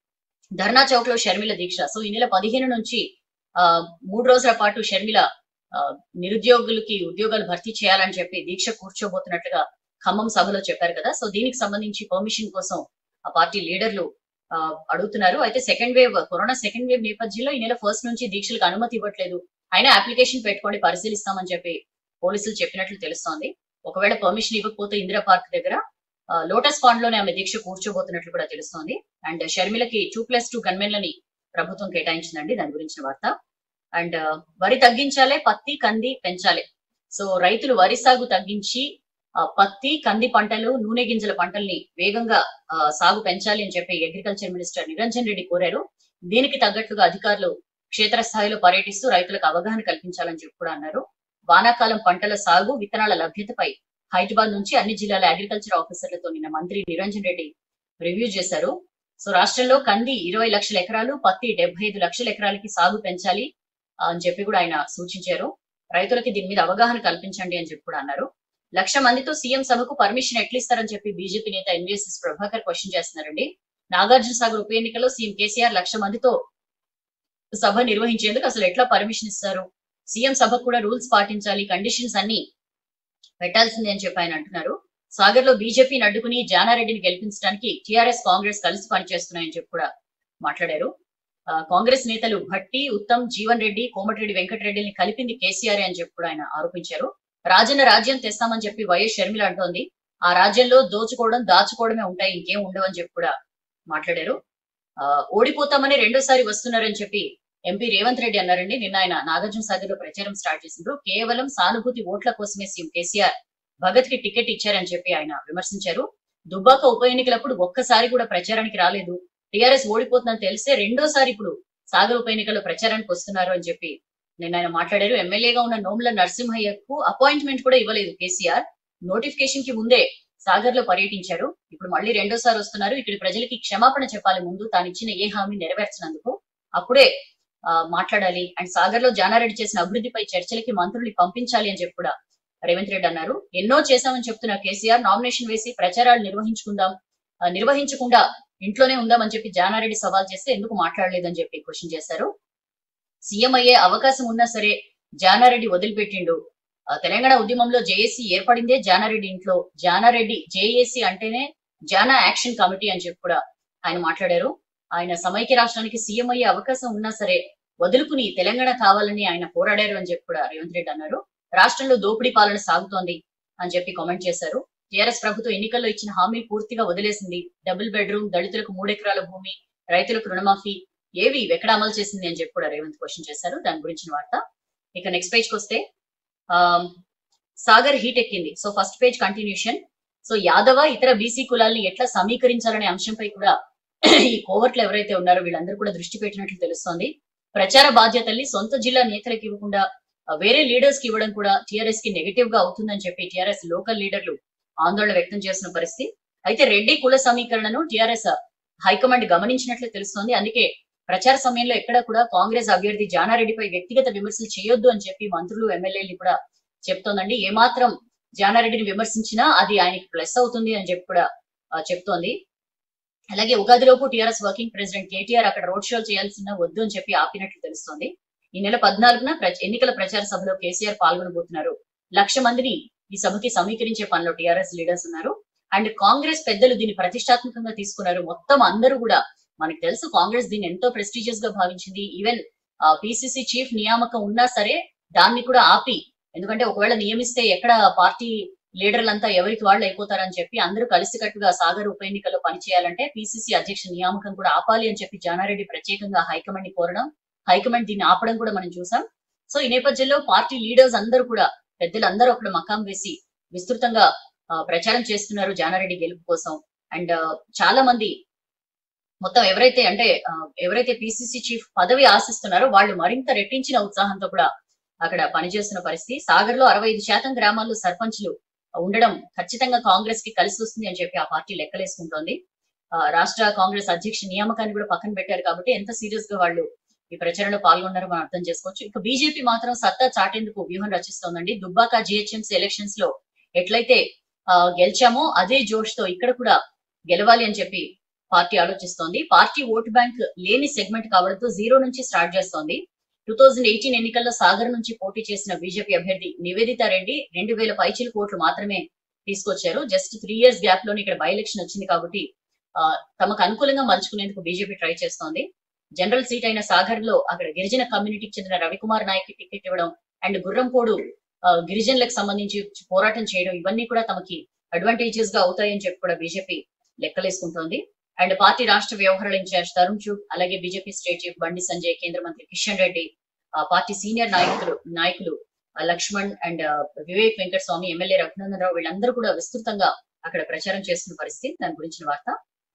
ధర్నా చౌక్ లో షర్మిల దీక్ష సో ఈ నెల పదిహేను నుంచి ఆ మూడు రోజుల పాటు షర్మిల ఆ, నిరుద్యోగులకి ఉద్యోగాలు భర్తీ చేయాలని చెప్పి దీక్ష కూర్చోబోతున్నట్లుగా ఖమ్మం సభలో చెప్పారు కదా సో దీనికి సంబంధించి పర్మిషన్ కోసం ఆ పార్టీ లీడర్లు ఆ, అడుగుతున్నారు అయితే second wave corona second wave నేపథ్యంలో ఈ నెల ఫస్ట్ నుంచి దీక్షలకు అనుమతి ఇవ్వట్లేదు అయినా అప్లికేషన్ పెట్టుకోండి పరిశీలిస్తామని చెప్పి పోలీసులు చెప్పినట్లు తెలుస్తోంది ఒకవేళ పర్మిషన్ ఇవ్వకపోతే ఇందిరా పార్క్ దగ్గర ఆ, లోటస్ పాండ్ లోనే ఆమె దీక్ష కూర్చోబోతున్నట్లు కూడా తెలుస్తోంది అండ్ షర్మిలకి టూ ప్లస్ టూ గన్మెన్లని ప్రభుత్వం కేటాయించిందండి దాని గురించిన వార్త అండ్ వరి తగ్గించాలి పత్తి కంది పెంచాలి సో రైతులు వరి సాగు తగ్గించి ఆ, పత్తి కంది పంటలు నూనె గింజల పంటల్ని వేగంగా ఆ, సాగు పెంచాలి అని చెప్పి అగ్రికల్చర్ మినిస్టర్ నిరంజన్ రెడ్డి కోరారు దీనికి తగ్గట్లుగా అధికారులు క్షేత్రస్థాయిలో పర్యటిస్తూ రైతులకు అవగాహన కల్పించాలని చెప్పి కూడా అన్నారు వానాకాలం పంటల సాగు విత్తనాల లభ్యతపై హైదరాబాద్ నుంచి అన్ని జిల్లాల అగ్రికల్చర్ ఆఫీసర్లతో నిన్న మంత్రి నిరంజన్ రెడ్డి రివ్యూ చేశారు సో రాష్ట్రంలో కంది ఇరవై లక్షల ఎకరాలు పత్తి డెబ్బై ఐదు లక్షల ఎకరాలకి సాగు పెంచాలి అని చెప్పి కూడా ఆయన సూచించారు రైతులకి దీని మీద అవగాహన కల్పించండి అని చెప్పి కూడా అన్నారు లక్ష మందితో సీఎం సభకు పర్మిషన్ ఎట్లా ఇస్తారని చెప్పి బీజేపీ నేత ఎన్వీఎస్ఎస్ ప్రభాకర్ క్వశ్చన్ చేస్తున్నారండి నాగార్జున సాగర్ ఉప ఎన్నికలో సీఎం కేసీఆర్ లక్ష మందితో సభ నిర్వహించేందుకు అసలు ఎట్లా పర్మిషన్ ఇస్తారు సీఎం సభకు కూడా రూల్స్ పాటించాలి కండిషన్స్ అన్ని పెట్టాల్సిందే అని చెప్పి ఆయన అంటున్నారు సాగర్ లో బీజేపీని అడ్డుకుని జానారెడ్డిని గెలిపించడానికి టీఆర్ఎస్ కాంగ్రెస్ కలిసి పనిచేస్తున్నాయని చెప్పి కూడా మాట్లాడారు ఆ, కాంగ్రెస్ నేతలు భట్టి ఉత్తమ్ జీవన్ రెడ్డి కోమటిరెడ్డి వెంకటరెడ్డిని కలిపింది కేసీఆర్ అని చెప్పి కూడా ఆయన ఆరోపించారు రాజన్న రాజ్యం తెస్తామని చెప్పి వైఎస్ షర్మిల అంటోంది ఆ రాజ్యంలో దోచుకోవడం దాచుకోవడమే ఉంటాయి ఇంకేం ఉండవని చెప్పి కూడా మాట్లాడారు ఆ, ఓడిపోతామని రెండోసారి వస్తున్నారని చెప్పి ఎంపీ రేవంత్ రెడ్డి అన్నారండి నిన్న ఆయన నాగార్జున సాగర్ లో ప్రచారం స్టార్ట్ చేసిండ్రు కేవలం సానుభూతి ఓట్ల కోసమే సీఎం కేసీఆర్ భగత్ కి టికెట్ ఇచ్చారని చెప్పి ఆయన విమర్శించారు దుబ్బాక ఉప ఎన్నికలప్పుడు ఒక్కసారి కూడా ప్రచారానికి రాలేదు టీఆర్ఎస్ ఓడిపోతుందని తెలిస్తే రెండోసారి ఇప్పుడు సాగర్ ఉప ఎన్నికల్లో ప్రచారానికి వస్తున్నారు అని చెప్పి నిన్న ఆయన మాట్లాడారు ఎమ్మెల్యేగా ఉన్న నోముల నరసింహయ్యకు అపాయింట్మెంట్ కూడా ఇవ్వలేదు కేసీఆర్ నోటిఫికేషన్ కి ముందే సాగర్ లో పర్యటించారు ఇప్పుడు మళ్ళీ రెండోసారి వస్తున్నారు ఇక్కడ ప్రజలకి క్షమాపణ చెప్పాలి ముందు తాను ఇచ్చిన ఏ హామీ నెరవేర్చినందుకు అప్పుడే ఆ, మాట్లాడాలి అండ్ సాగర్ లో జానారెడ్డి చేసిన అభివృద్ధిపై చర్చలకి మంత్రుల్ని పంపించాలి అని చెప్పి కూడా రేవంత్ రెడ్డి అన్నారు ఎన్నో చేశామని చెప్తున్న కేసీఆర్ నామినేషన్ వేసి ప్రచారాలు నిర్వహించుకుందాం ఆ, నిర్వహించకుండా ఇంట్లోనే ఉందామని చెప్పి జానారెడ్డి సవాల్ చేస్తే ఎందుకు మాట్లాడలేదని చెప్పి క్వశ్చన్ చేశారు సీఎం అయ్యే అవకాశం ఉన్నా సరే జానారెడ్డి వదిలిపెట్టిండు ఆ, తెలంగాణ ఉద్యమంలో జేఏసీ ఏర్పడిందే జానారెడ్డి ఇంట్లో జానారెడ్డి జేఏసీ అంటేనే జానా యాక్షన్ కమిటీ అని చెప్పి కూడా ఆయన మాట్లాడారు ఆయన సమైక్య రాష్ట్రానికి సీఎం అయ్యే అవకాశం ఉన్నా సరే వదులుకుని తెలంగాణ కావాలని ఆయన పోరాడారు అని చెప్పి కూడా రేవంత్ రెడ్డి అన్నారు రాష్ట్రంలో దోపిడీ పాలన సాగుతోంది అని చెప్పి కామెంట్ చేశారు టీఆర్ఎస్ ప్రభుత్వం ఎన్నికల్లో ఇచ్చిన హామీ పూర్తిగా వదిలేసింది డబుల్ బెడ్రూమ్ దళితులకు మూడెకరాల భూమి రైతులకు రుణమాఫీ ఏవి ఎక్కడ అమలు చేసింది అని చెప్పి కూడా రేవంత్ క్వశ్చన్ చేశారు దాని గురించిన వార్త ఇక నెక్స్ట్ పేజ్ కి వస్తే ఆ, సాగర్ హీట్ ఎక్కింది so first page continuation so Yadava ఇతర బీసీ కులాల్ని ఎట్లా సమీకరించాలనే అంశంపై కూడా ఈ కోవర్ట్లు ఎవరైతే ఉన్నారో వీళ్ళందరూ కూడా దృష్టి పెట్టినట్లు తెలుస్తోంది ప్రచార బాధ్యతల్ని సొంత జిల్లా నేతలకు ఇవ్వకుండా ఆ, వేరే లీడర్స్ కి ఇవ్వడం కూడా టిఆర్ఎస్ కి నెగటివ్ గా అవుతుందని చెప్పి టిఆర్ఎస్ లోకల్ లీడర్లు ఆందోళన వ్యక్తం చేసిన పరిస్థితి అయితే రెడ్డి కుల సమీకరణను టిఆర్ఎస్ హైకమాండ్ గమనించినట్లు తెలుస్తోంది అందుకే ప్రచార సమయంలో ఎక్కడ కూడా కాంగ్రెస్ అభ్యర్థి జానారెడ్డిపై వ్యక్తిగత విమర్శలు చేయొద్దు అని చెప్పి మంత్రులు ఎమ్మెల్యేలు కూడా చెప్తోందండి ఏమాత్రం జానారెడ్డిని విమర్శించినా అది ఆయనకి ప్లస్ అవుతుంది అని చెప్పి కూడా ఆ, చెప్తోంది అలాగే ఉగాదిలోపు టీఆర్ఎస్ వర్కింగ్ ప్రెసిడెంట్ కేటీఆర్ అక్కడ రోడ్ షోలు చేయాల్సిన వద్దు అని చెప్పి ఆపినట్లు తెలుస్తోంది ఈ నెల పద్నాలుగున ప్ర- ఎన్నికల ప్రచార సభలో కేసీఆర్ పాల్గొనబోతున్నారు లక్ష మందిని ఈ సభకి సమీకరించే పనిలో టీఆర్ఎస్ లీడర్స్ ఉన్నారు అండ్ కాంగ్రెస్ పెద్దలు దీన్ని ప్రతిష్టాత్మకంగా తీసుకున్నారు మొత్తం అందరూ కూడా మనకు తెలుసు కాంగ్రెస్ దీన్ని ఎంతో ప్రెస్టీజియస్ గా భావించింది ఈవెన్ పిసిసి చీఫ్ నియామకం ఉన్నా సరే దాన్ని కూడా ఆపి ఎందుకంటే ఒకవేళ నియమిస్తే ఎక్కడ పార్టీ లీడర్లంతా ఎవరికి వాళ్ళు అయిపోతారని చెప్పి అందరూ కలిసికట్టుగా సాగర్ ఉప ఎన్నికల్లో పనిచేయాలంటే పిసిసి అధ్యక్ష నియామకం కూడా ఆపాలి అని చెప్పి జానారెడ్డి ప్రత్యేకంగా హైకమాండ్ ని కోరడం హైకమాండ్ దీన్ని ఆపడం కూడా మనం చూసాం సో ఈ నేపథ్యంలో పార్టీ లీడర్స్ అందరూ కూడా పెద్దలు అందరూ అక్కడ మకాం వేసి విస్తృతంగా ఆ, ప్రచారం చేస్తున్నారు జానారెడ్డి గెలుపు కోసం అండ్ చాలా మంది మొత్తం ఎవరైతే అంటే ఆ, ఎవరైతే పిసిసి చీఫ్ పదవి ఆశిస్తున్నారో వాళ్ళు మరింత రెట్టించిన ఉత్సాహంతో కూడా అక్కడ పనిచేస్తున్న పరిస్థితి సాగర్ లో అరవై ఐదు శాతం గ్రామాల్లో సర్పంచ్లు ఉండడం ఖచ్చితంగా కాంగ్రెస్ కి కలిసి వస్తుంది అని చెప్పి ఆ పార్టీ లెక్కలేసుకుంటోంది ఆ, రాష్ట్ర కాంగ్రెస్ అధ్యక్ష నియామకాన్ని కూడా పక్కన పెట్టారు కాబట్టి ఎంత సీరియస్ గా వాళ్ళు ఈ ప్రచారంలో పాల్గొన్నారో మనం అర్థం చేసుకోవచ్చు ఇక బీజేపీ మాత్రం సత్తా చాటేందుకు వ్యూహం రచిస్తోందండి దుబ్బాక జిహెచ్ఎంసీ ఎలక్షన్స్ లో ఎట్లయితే ఆ, గెలిచామో అదే జోష్ తో ఇక్కడ కూడా గెలవాలి అని చెప్పి పార్టీ ఆలోచిస్తోంది పార్టీ ఓటు బ్యాంక్ లేని సెగ్మెంట్ కావడంతో జీరో నుంచి స్టార్ట్ చేస్తోంది టూ థౌజండ్ ఎయిటీన్ ఎన్నికల్లో సాగర్ నుంచి పోటీ చేసిన బీజేపీ అభ్యర్థి నివేదిత రెడ్డి రెండు వేల పైచిల కోట్లు మాత్రమే తీసుకొచ్చారు జస్ట్ త్రీ ఇయర్స్ గ్యాప్ లోనే ఇక్కడ బై ఎలక్షన్ వచ్చింది కాబట్టి ఆ, తమకు అనుకూలంగా మలుచుకునేందుకు బీజేపీ ట్రై చేస్తోంది జనరల్ సీట్ అయిన సాగర్ లో అక్కడ గిరిజన కమ్యూనిటీకి చెందిన రవికుమార్ నాయక్ టికెట్ ఇవ్వడం అండ్ గుర్రంపోడు ఆ, గిరిజనులకు సంబంధించి పోరాటం చేయడం ఇవన్నీ కూడా తమకి అడ్వాంటేజెస్ గా అవుతాయని చెప్పి కూడా బీజేపీ లెక్కలేసుకుంటోంది అండ్ పార్టీ రాష్ట్ర వ్యవహారాల ఇన్ఛార్జ్ తరుణ్ చూడ్ అలాగే బీజేపీ స్టేట్ చీఫ్ బండి సంజయ్ కేంద్ర మంత్రి కిషన్ రెడ్డి ఆ, పార్టీ సీనియర్ నాయకులు నాయకులు ఆ, లక్ష్మణ్ అండ్ ఆ, వివేక్ వెంకట స్వామి ఎమ్మెల్యే రఘునందన్ రావు వీళ్ళందరూ కూడా విస్తృతంగా అక్కడ ప్రచారం చేస్తున్న పరిస్థితి దాని గురించిన వార్త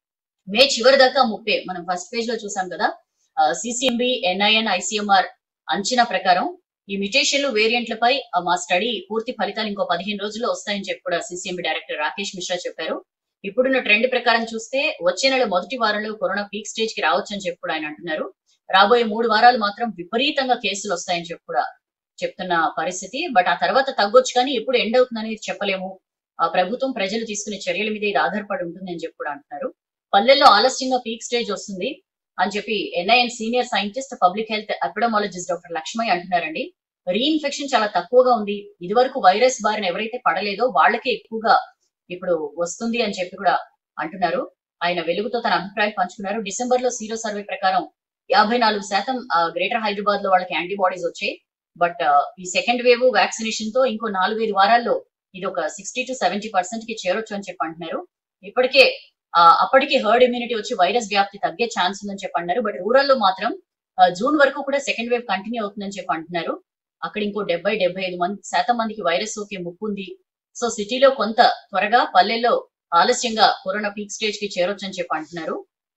మే చివరి దాకా ముప్పే మనం ఫస్ట్ పేజ్ లో చూసాం కదా సిసిఎంబి ఎన్ఐఎన్ ఐసిఎంఆర్ అంచనా ప్రకారం ఈ మ్యుటేషన్లు వేరియంట్లపై ఆ, మా స్టడీ పూర్తి ఫలితాలు ఇంకో పదిహేను రోజుల్లో వస్తాయని చెప్పి కూడా సిసిఎంబి డైరెక్టర్ రాకేష్ మిశ్రా చెప్పారు ఇప్పుడున్న ట్రెండ్ ప్రకారం చూస్తే వచ్చే నెల మొదటి వారంలో కరోనా పీక్ స్టేజ్ కి రావచ్చు అని చెప్పి కూడా ఆయన అంటున్నారు రాబోయే మూడు వారాలు మాత్రం విపరీతంగా కేసులు వస్తాయని చెప్పి కూడా చెప్తున్న పరిస్థితి బట్ ఆ తర్వాత తగ్గొచ్చు కానీ ఎప్పుడు ఎండ్ అవుతుంది అనేది చెప్పలేము ఆ ప్రభుత్వం ప్రజలు తీసుకునే చర్యల మీద ఇది ఆధారపడి ఉంటుంది అని చెప్పి కూడా అంటున్నారు పల్లెల్లో ఆలస్యంగా పీక్ స్టేజ్ వస్తుంది అని చెప్పి NIN senior scientist public health epidemiologist doctor Lakshmaiah అంటున్నారండి రీఇన్ఫెక్షన్ చాలా తక్కువగా ఉంది ఇదివరకు వైరస్ బారిన ఎవరైతే పడలేదో వాళ్ళకే ఎక్కువగా ఇప్పుడు వస్తుంది అని చెప్పి కూడా అంటున్నారు ఆయన వెలుగుతో తన అభిప్రాయం పంచుకున్నారు డిసెంబర్ లో సీరో సర్వే ప్రకారం యాభై నాలుగు శాతం గ్రేటర్ హైదరాబాద్ లో వాళ్ళకి యాంటీబాడీస్ వచ్చాయి బట్ ఈ సెకండ్ వేవ్ వ్యాక్సినేషన్ తో ఇంకో నాలుగైదు వారాల్లో ఇది ఒక సిక్స్టీ టు సెవెంటీ పర్సెంట్ కి చేరొచ్చు అని చెప్పి అంటున్నారు ఇప్పటికే ఆ, అప్పటికి హర్డ్ ఇమ్యూనిటీ వచ్చి వైరస్ వ్యాప్తి తగ్గే ఛాన్స్ ఉందని చెప్పి అన్నారు బట్ రూరల్ లో మాత్రం ఆ, జూన్ వరకు కూడా సెకండ్ వేవ్ కంటిన్యూ అవుతుందని చెప్పి అంటున్నారు అక్కడ ఇంకో డెబ్బై డెబ్బై ఐదు మంది శాతం మందికి వైరస్ సోకే ముప్పు ఉంది సో సిటీలో కొంత త్వరగా పల్లెల్లో ఆలస్యంగా కరోనా పీక్ స్టేజ్ కి చేరొచ్చు అని చెప్పి అంటున్నారు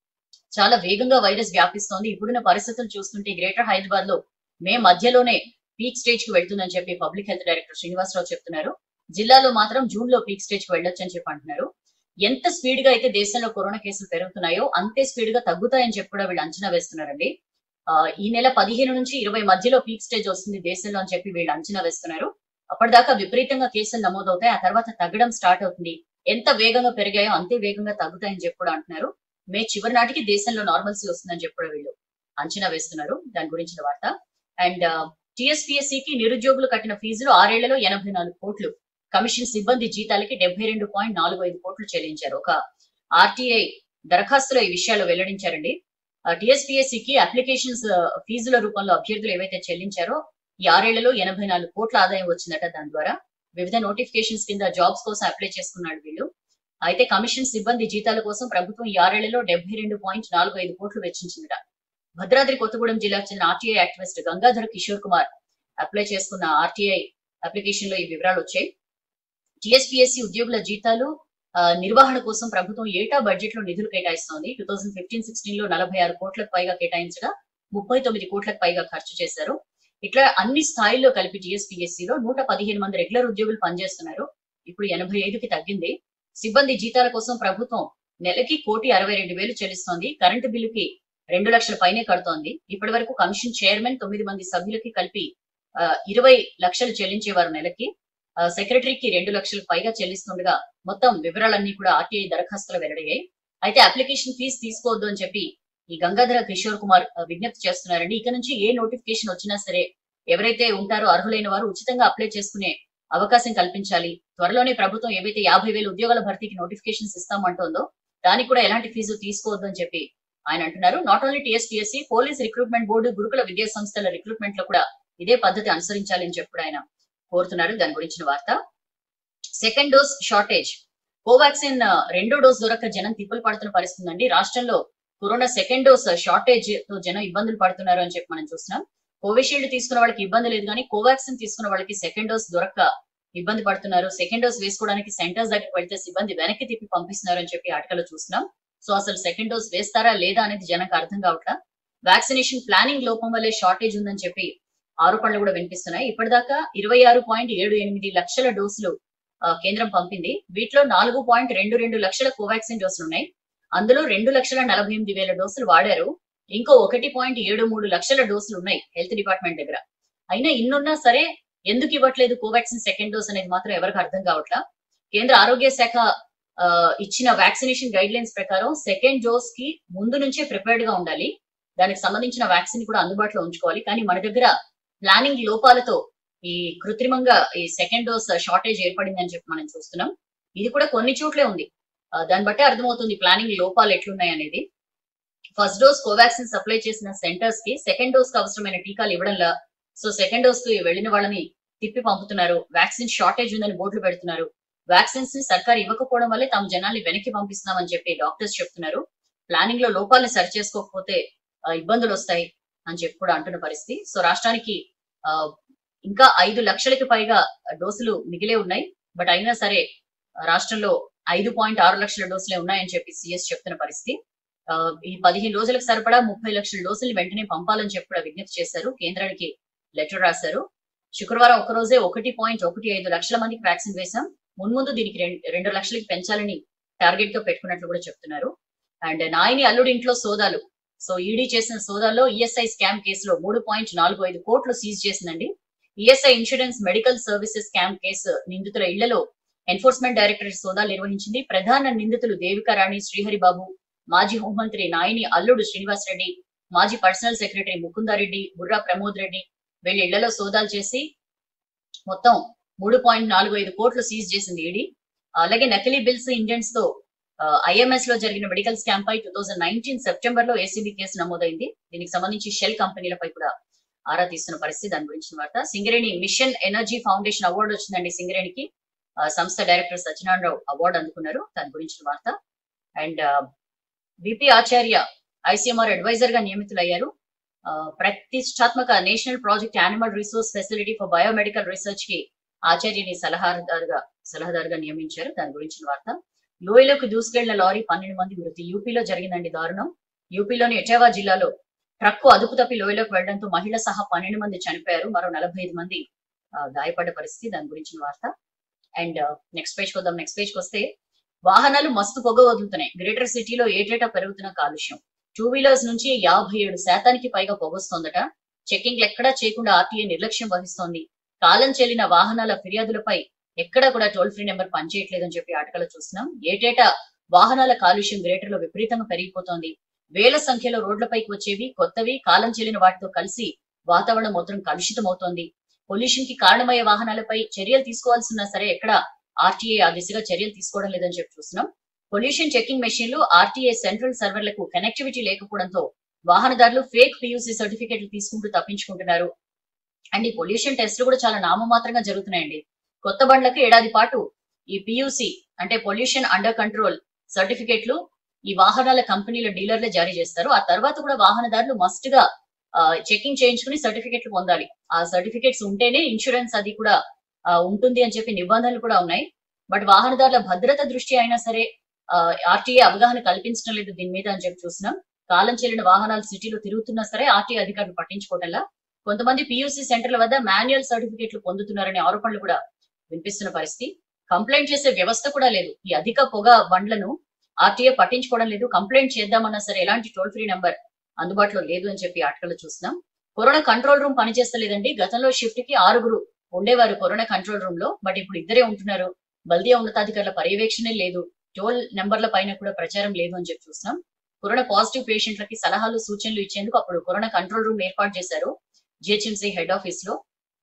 చాలా వేగంగా వైరస్ వ్యాపిస్తోంది ఇప్పుడున్న పరిస్థితులు చూస్తుంటే గ్రేటర్ హైదరాబాద్ లో మే మధ్యలోనే పీక్ స్టేజ్ కి వెళ్తుందని చెప్పి పబ్లిక్ హెల్త్ డైరెక్టర్ శ్రీనివాసరావు చెప్తున్నారు జిల్లాలో మాత్రం జూన్ లో పీక్ స్టేజ్ కి వెళ్ళొచ్చు అని చెప్పి అంటున్నారు ఎంత స్పీడ్ గా అయితే దేశంలో కరోనా కేసులు పెరుగుతున్నాయో అంతే స్పీడ్ గా తగ్గుతాయని చెప్పి కూడా వీళ్ళు అంచనా వేస్తున్నారండి ఆ, ఈ నెల పదిహేను నుంచి ఇరవై మధ్యలో పీక్ స్టేజ్ వస్తుంది దేశంలో అని చెప్పి వీళ్ళు అంచనా వేస్తున్నారు అప్పటిదాకా విపరీతంగా కేసులు నమోదవుతాయి ఆ తర్వాత తగ్గడం స్టార్ట్ అవుతుంది ఎంత వేగంగా పెరిగాయో అంతే వేగంగా తగ్గుతాయని చెప్పి కూడా అంటున్నారు మే చివరి నాటికి దేశంలో నార్మల్సీ వస్తుందని చెప్పి కూడా వీళ్ళు అంచనా వేస్తున్నారు దాని గురించిన వార్త అండ్ టిఎస్పిఎస్సి కి నిరుద్యోగులు కట్టిన ఫీజులు ఆరేళ్లలో ఎనభై నాలుగు కోట్లు కమిషన్ సిబ్బంది జీతాలకి డెబ్బై రెండు పాయింట్ నాలుగు ఐదు కోట్లు చెల్లించారు ఒక ఆర్టీఐ దరఖాస్తులో ఈ విషయాలు వెల్లడించారండి టిఎస్పిఎస్సి కి అప్లికేషన్స్ ఫీజుల రూపంలో అభ్యర్థులు ఏవైతే చెల్లించారో ఈ ఆరేళ్లలో ఎనభై నాలుగు కోట్ల ఆదాయం వచ్చిందట దాని ద్వారా వివిధ నోటిఫికేషన్స్ కింద జాబ్స్ కోసం అప్లై చేసుకున్నాడు వీళ్ళు అయితే కమిషన్ సిబ్బంది జీతాల కోసం ప్రభుత్వం ఈ ఆరేళ్లలో డెబ్బై రెండు పాయింట్ నాలుగు ఐదు కోట్లు వెచ్చించిందట భద్రాద్రి కొత్తగూడెం జిల్లాకు చెందిన RTI activist Gangadhar Kishore Kumar apply చేసుకున్న ఆర్టీఐ అప్లికేషన్ లో ఈ వివరాలు వచ్చాయి టిఎస్పిఎస్సి ఉద్యోగుల జీతాలు ఆ, నిర్వహణ కోసం ప్రభుత్వం ఏటా బడ్జెట్ లో నిధులు కేటాయిస్తోంది టూ థౌసండ్ ఫిఫ్టీన్ సిక్స్టీన్ లో నలభై ఆరు కోట్లకు పైగా కేటాయించగా ముప్పై తొమ్మిది కోట్లకు పైగా ఖర్చు చేశారు ఇట్లా అన్ని స్థాయిల్లో కలిపి GSPSC లో నూట పదిహేను మంది రెగ్యులర్ ఉద్యోగులు పనిచేస్తున్నారు ఇప్పుడు ఎనభై ఐదుకి తగ్గింది సిబ్బంది జీతాల కోసం ప్రభుత్వం నెలకి కోటి అరవై రెండు వేలు చెల్లిస్తోంది కరెంటు బిల్లుకి రెండు లక్షల పైనే కడుతోంది ఇప్పటి వరకు కమిషన్ చైర్మన్ తొమ్మిది మంది సభ్యులకి కలిపి ఆ, ఇరవై లక్షలు చెల్లించేవారు నెలకి ఆ, సెక్రటరీకి రెండు లక్షలకు పైగా చెల్లిస్తుండగా మొత్తం వివరాలన్నీ కూడా ఆర్టీఐ దరఖాస్తులు వెల్లడయ్యాయి అయితే అప్లికేషన్ ఫీజు తీసుకోవద్దు అని చెప్పి ఈ గంగాధర కిషోర్ కుమార్ ఆ, విజ్ఞప్తి చేస్తున్నారండి ఇక నుంచి ఏ నోటిఫికేషన్ వచ్చినా సరే ఎవరైతే ఉంటారో అర్హులైన వారు ఉచితంగా అప్లై చేసుకునే అవకాశం కల్పించాలి త్వరలోనే ప్రభుత్వం ఏవైతే యాభై వేల ఉద్యోగాల భర్తీకి నోటిఫికేషన్స్ ఇస్తామంటోందో దానికి కూడా ఎలాంటి ఫీజు తీసుకోవద్దు అని చెప్పి ఆయన అంటున్నారు not only TSPSC police recruitment board గురుకుల విద్యా సంస్థల రిక్రూట్మెంట్ లో కూడా ఇదే పద్ధతి అనుసరించాలి అని చెప్పి కూడా ఆయన కోరుతున్నారు దాని గురించిన వార్త సెకండ్ డోస్ షార్టేజ్ కోవాక్సిన్ ఆ, రెండో డోస్ దొరక్క జనం తిప్పులు పడుతున్న పరిస్థితి ఉందండి రాష్ట్రంలో కరోనా సెకండ్ డోస్ షార్టేజ్ తో జనం ఇబ్బందులు పడుతున్నారు అని చెప్పి మనం చూస్తున్నాం కోవిషీల్డ్ తీసుకున్న వాళ్ళకి ఇబ్బంది లేదు కానీ కోవాక్సిన్ తీసుకున్న వాళ్ళకి సెకండ్ డోస్ దొరక్క ఇబ్బంది పడుతున్నారు సెకండ్ డోస్ వేసుకోవడానికి సెంటర్స్ దగ్గరికి వెళ్తే సిబ్బంది వెనక్కి తిప్పి పంపిస్తున్నారు అని చెప్పి ఆటకలో చూస్తున్నాం సో అసలు సెకండ్ డోస్ వేస్తారా లేదా అనేది జనకు అర్థం కావట్లా వ్యాక్సినేషన్ ప్లానింగ్ లోపం వల్లే షార్టేజ్ ఉందని చెప్పి ఆరోపణలు కూడా వినిపిస్తున్నాయి ఇప్పటిదాకా ఇరవై ఆరు పాయింట్ ఏడు ఎనిమిది లక్షల డోసులు ఆ, కేంద్రం పంపింది వీటిలో నాలుగు పాయింట్ రెండు రెండు లక్షల కోవాక్సిన్ డోసులు ఉన్నాయి అందులో రెండు లక్షల నలభై ఎనిమిది వేల డోసులు వాడారు ఇంకో ఒకటి పాయింట్ ఏడు మూడు లక్షల డోసులు ఉన్నాయి హెల్త్ డిపార్ట్మెంట్ దగ్గర అయినా ఇన్నున్నా సరే ఎందుకు ఇవ్వట్లేదు కోవాక్సిన్ సెకండ్ డోస్ అనేది మాత్రం ఎవరికి అర్థం కావట్లా కేంద్ర ఆరోగ్య శాఖ ఆ, ఇచ్చిన వ్యాక్సినేషన్ గైడ్ లైన్స్ ప్రకారం సెకండ్ డోస్ కి ముందు నుంచే ప్రిపేర్డ్ గా ఉండాలి దానికి సంబంధించిన వ్యాక్సిన్ కూడా అందుబాటులో ఉంచుకోవాలి కానీ మన దగ్గర ప్లానింగ్ లోపాలతో ఈ కృత్రిమంగా ఈ సెకండ్ డోస్ షార్టేజ్ ఏర్పడిందని చెప్పి మనం చూస్తున్నాం ఇది కూడా కొన్ని చోట్లే ఉంది ఆ, దాన్ని బట్టే అర్థమవుతుంది ప్లానింగ్ లోపాలు ఎట్లున్నాయి అనేది ఫస్ట్ డోస్ కోవాక్సిన్ సప్లై చేసిన సెంటర్స్ కి సెకండ్ డోస్ కి అవసరమైన టీకాలు ఇవ్వడంలా సో సెకండ్ డోస్ కి వెళ్లిన వాళ్ళని తిప్పి పంపుతున్నారు వ్యాక్సిన్ షార్టేజ్ ఉందని బోర్డులు పెడుతున్నారు వ్యాక్సిన్స్ ని సర్కార్ ఇవ్వకపోవడం వల్లే తమ జనాల్ని వెనక్కి పంపిస్తున్నామని చెప్పి డాక్టర్స్ చెప్తున్నారు ప్లానింగ్ లో లోపాలను సరి చేసుకోకపోతే ఆ, ఇబ్బందులు వస్తాయి అని చెప్పి కూడా అంటున్న పరిస్థితి సో రాష్ట్రానికి ఆ, ఇంకా ఐదు లక్షలకి పైగా డోసులు మిగిలే ఉన్నాయి బట్ అయినా సరే ఆ, రాష్ట్రంలో ఐదు పాయింట్ ఆరు లక్షల డోసులే ఉన్నాయని చెప్పి సిఎస్ చెప్తున్న పరిస్థితి ఆ, ఈ పదిహేను రోజులకు సరిపడా ముప్పై లక్షల డోసులు వెంటనే పంపాలని చెప్పి కూడా విజ్ఞప్తి చేశారు కేంద్రానికి లెటర్ రాశారు శుక్రవారం ఒక రోజే ఒకటి పాయింట్ ఒకటి ఐదు లక్షల మందికి వ్యాక్సిన్ వేశాం మున్ముందు దీనికి రెం- రెండు లక్షలకి పెంచాలని టార్గెట్ తో పెట్టుకున్నట్లు కూడా చెప్తున్నారు అండ్ నాయని అల్లుడి ఇంట్లో సోదాలు సో ఈడీ చేసిన సోదాల్లో ఈఎస్ఐ స్కామ్ కేసులో మూడు పాయింట్ నాలుగు ఐదు కోట్లు సీజ్ చేసిందండి ESI insurance medical services scam case నిందితుల ఇళ్లలో ఎన్ఫోర్స్మెంట్ డైరెక్టరేట్ సోదాలు నిర్వహించింది ప్రధాన నిందితులు దేవికా రాణి శ్రీహరి బాబు మాజీ హోంమంత్రి నాయని అల్లుడు శ్రీనివాస్ రెడ్డి మాజీ పర్సనల్ సెక్రటరీ ముకుందారెడ్డి బుర్రా ప్రమోద్ రెడ్డి వీళ్ళ ఇళ్లలో సోదాలు చేసి మొత్తం మూడు పాయింట్ నాలుగు ఐదు కోట్లు సీజ్ చేసింది ఈడీ అలాగే నకిలీ బిల్స్ ఇండియన్స్ తో ఐఎంఎస్ లో జరిగిన మెడికల్ స్కామ్ పై టూ థౌసండ్ నైన్టీన్ సెప్టెంబర్ లో ఏసీబీ కేసు నమోదైంది దీనికి సంబంధించి షెల్ కంపెనీలపై కూడా ఆరా తీస్తున్న పరిస్థితి దాని గురించిన వార్త Singareni mission energy foundation award వచ్చిందండి సింగరేణికి ఆ, సంస్థ డైరెక్టర్ సత్యనారాయణరావు అవార్డు అందుకున్నారు దాని గురించిన వార్త and BP Acharya ICMR advisor గా నియమితులయ్యారు ఆ, ప్రతిష్టాత్మక national project animal resource facility for biomedical research కి ఆచార్యని సలహాదారుగా సలహాదారుగా నియమించారు దాని గురించిన వార్త లోయలోకి దూసుకెళ్లిన లారీ పన్నెండు మంది మృతి యూపీలో జరిగిందండి దారుణం యూపీలోని ఎటావా జిల్లాలో ట్రక్కు అదుపు తప్పి లోయలోకి వెళ్లడంతో మహిళ సహా పన్నెండు మంది చనిపోయారు మరో నలభై ఐదు మంది ఆ, గాయపడ్డ పరిస్థితి దాని గురించిన వార్త అండ్ నెక్స్ట్ పేజ్ వద్దాం నెక్స్ట్ పేజ్ వస్తే వాహనాలు మస్తు పొగ వదులుతున్నాయి గ్రేటర్ సిటీలో ఏటేటా పెరుగుతున్న కాలుష్యం టూ వీలర్స్ నుంచి యాభై ఏడు శాతానికి పైగా పొగొస్తోందట చెకింగ్లు ఎక్కడా చేయకుండా ఆర్టీఏ నిర్లక్ష్యం వహిస్తోంది కాలం చెల్లిన వాహనాల ఫిర్యాదులపై ఎక్కడా కూడా టోల్ ఫ్రీ నెంబర్ పనిచేయట్లేదని చెప్పి ఆటకలో చూస్తున్నాం ఏటేటా వాహనాల కాలుష్యం గ్రేటర్ లో విపరీతంగా పెరిగిపోతోంది వేల సంఖ్యలో రోడ్లపైకి వచ్చేవి కొత్తవి కాలం చెల్లిన వాటితో కలిసి వాతావరణం మొత్తం కలుషితం అవుతోంది పొల్యూషన్ కి కారణమయ్యే వాహనాలపై చర్యలు తీసుకోవాల్సిన సరే ఎక్కడ ఆర్టీఏ ఆ దిశగా చర్యలు తీసుకోవడం లేదని చెప్పి చూస్తున్నాం పొల్యూషన్ చెకింగ్ మెషిన్లు ఆర్టీఏ సెంట్రల్ సర్వర్లకు కనెక్టివిటీ లేకపోవడంతో వాహనదారులు ఫేక్ పియూసీ సర్టిఫికెట్లు తీసుకుంటూ తప్పించుకుంటున్నారు అండ్ ఈ పొల్యూషన్ టెస్ట్లు కూడా చాలా నామమాత్రంగా జరుగుతున్నాయండి కొత్త బండ్లకు ఏడాది పాటు ఈ పియూసి అంటే పొల్యూషన్ అండర్ కంట్రోల్ సర్టిఫికెట్లు ఈ వాహనాల కంపెనీల డీలర్లే జారీ చేస్తారు ఆ తర్వాత కూడా వాహనదారులు మస్ట్ గా చెకింగ్ చేయించుకుని సర్టిఫికెట్లు పొందాలి ఆ సర్టిఫికెట్స్ ఉంటేనే ఇన్సూరెన్స్ అది కూడా ఆ, ఉంటుంది అని చెప్పి నిబంధనలు కూడా ఉన్నాయి బట్ వాహనదారుల భద్రత దృష్టి అయినా సరే ఆర్టీఏ అవగాహన కల్పించడం లేదు దీని మీద అని చెప్పి చూస్తున్నాం కాలం చెల్లిన వాహనాలు సిటీలో తిరుగుతున్నా సరే ఆర్టీఏ అధికారులు పట్టించుకోవటంలా కొంతమంది పియూసీ సెంటర్ల వద్ద మాన్యువల్ సర్టిఫికేట్లు పొందుతున్నారనే ఆరోపణలు కూడా వినిపిస్తున్న పరిస్థితి కంప్లైంట్ చేసే వ్యవస్థ కూడా లేదు ఈ అధిక పొగ బండ్లను ఆర్టీఏ పట్టించుకోవడం లేదు కంప్లైంట్ చేద్దామన్నా సరే ఎలాంటి టోల్ ఫ్రీ నెంబర్ అందుబాటులో లేదు అని చెప్పి ఆటకల్లో చూస్తున్నాం కరోనా కంట్రోల్ రూమ్ పనిచేస్తలేదండి గతంలో షిఫ్ట్ కి ఆరుగురు ఉండేవారు కరోనా కంట్రోల్ రూమ్ లో బట్ ఇప్పుడు ఇద్దరే ఉంటున్నారు బల్దియా ఉన్నతాధికారుల పర్యవేక్షణే లేదు టోల్ నెంబర్ల పైన కూడా ప్రచారం లేదు అని చెప్పి చూస్తున్నాం కరోనా పాజిటివ్ పేషెంట్లకి సలహాలు సూచనలు ఇచ్చేందుకు అప్పుడు కరోనా కంట్రోల్ రూమ్ ఏర్పాటు చేశారు జిహెచ్ఎంసీ హెడ్ ఆఫీస్ లో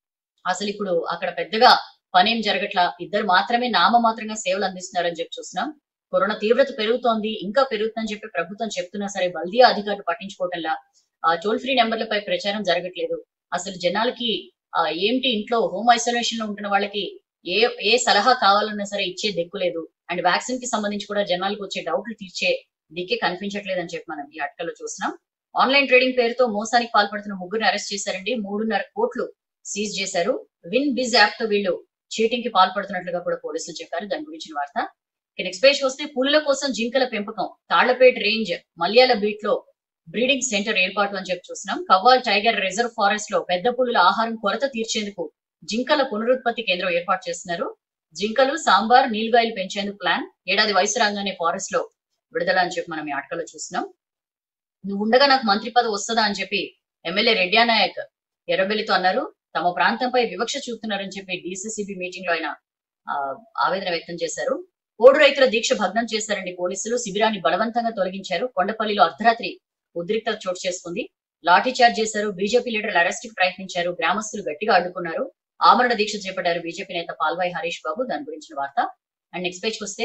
అసలు ఇప్పుడు అక్కడ పెద్దగా పనేం జరగట్లా ఇద్దరు మాత్రమే నామ మాత్రంగా సేవలు అందిస్తున్నారని చెప్పి చూస్తున్నాం కరోనా తీవ్రత పెరుగుతోంది ఇంకా పెరుగుతుందని చెప్పి ప్రభుత్వం చెప్తున్నా సరే బల్దియా అధికారులు పట్టించుకోవటంలా ఆ టోల్ ఫ్రీ నెంబర్లపై ప్రచారం జరగట్లేదు అసలు జనాలకి ఆ, ఏంటి ఇంట్లో హోమ్ ఐసోలేషన్ లో ఉంటున్న వాళ్ళకి ఏ ఏ సలహా కావాలన్నా సరే ఇచ్చే దిక్కులేదు అండ్ వ్యాక్సిన్ కి సంబంధించి కూడా జనాలకు వచ్చే డౌట్లు తీర్చే దిక్కే కనిపించట్లేదు అని చెప్పి మనం ఈ అటకల్లో చూస్తున్నాం ఆన్లైన్ ట్రేడింగ్ పేరుతో మోసానికి పాల్పడుతున్న ముగ్గురిని అరెస్ట్ చేశారండి మూడున్నర కోట్లు సీజ్ చేశారు విన్ బిజ్ యాప్ తో వీళ్ళు చీటింగ్ కి పాల్పడుతున్నట్లుగా కూడా పోలీసులు చెప్పారు దాని గురించిన వార్త నెక్స్ట్ పేజ్ వస్తే పులుల కోసం జింకల పెంపకం తాళ్లపేట రేంజ్ మల్యాల బీట్ లో బ్రీడింగ్ సెంటర్ ఏర్పాటు అని చెప్పి చూస్తున్నాం కవ్వాల్ టైగర్ రిజర్వ్ ఫారెస్ట్ లో పెద్ద పులుల ఆహారం కొరత తీర్చేందుకు జింకల పునరుత్పత్తి కేంద్రం ఏర్పాటు చేస్తున్నారు జింకలు సాంబార్ నీలుగాయలు పెంచేందుకు ప్లాన్ ఏడాది వయసు రాగానే ఫారెస్ట్ లో విడుదల అని చెప్పి మనం ఈ ఆటకలో చూస్తున్నాం నువ్వు ఉండగా నాకు మంత్రి పదవి వస్తుందా అని చెప్పి ఎమ్మెల్యే రెడ్డి నాయక్ ఎర్రబెల్లితో అన్నారు తమ ప్రాంతంపై వివక్ష చూపుతున్నారని చెప్పి డిసిసిబి మీటింగ్ లో ఆయన ఆ, ఆవేదన వ్యక్తం చేశారు పోడు రైతుల దీక్ష భగ్నం చేశారండి పోలీసులు శిబిరాన్ని బలవంతంగా తొలగించారు కొండపల్లిలో అర్ధరాత్రి ఉద్రిక్తత చోటు చేసుకుంది లాఠీ చార్జ్ చేశారు బీజేపీ లీడర్లు అరెస్ట్ కి ప్రయత్నించారు గ్రామస్తులు గట్టిగా అడ్డుకున్నారు ఆమరణ దీక్ష చేపట్టారు బీజేపీ నేత పాల్వాయి హరీష్ బాబు దాని గురించిన వార్త అండ్ నెక్స్ట్ పేజ్ వస్తే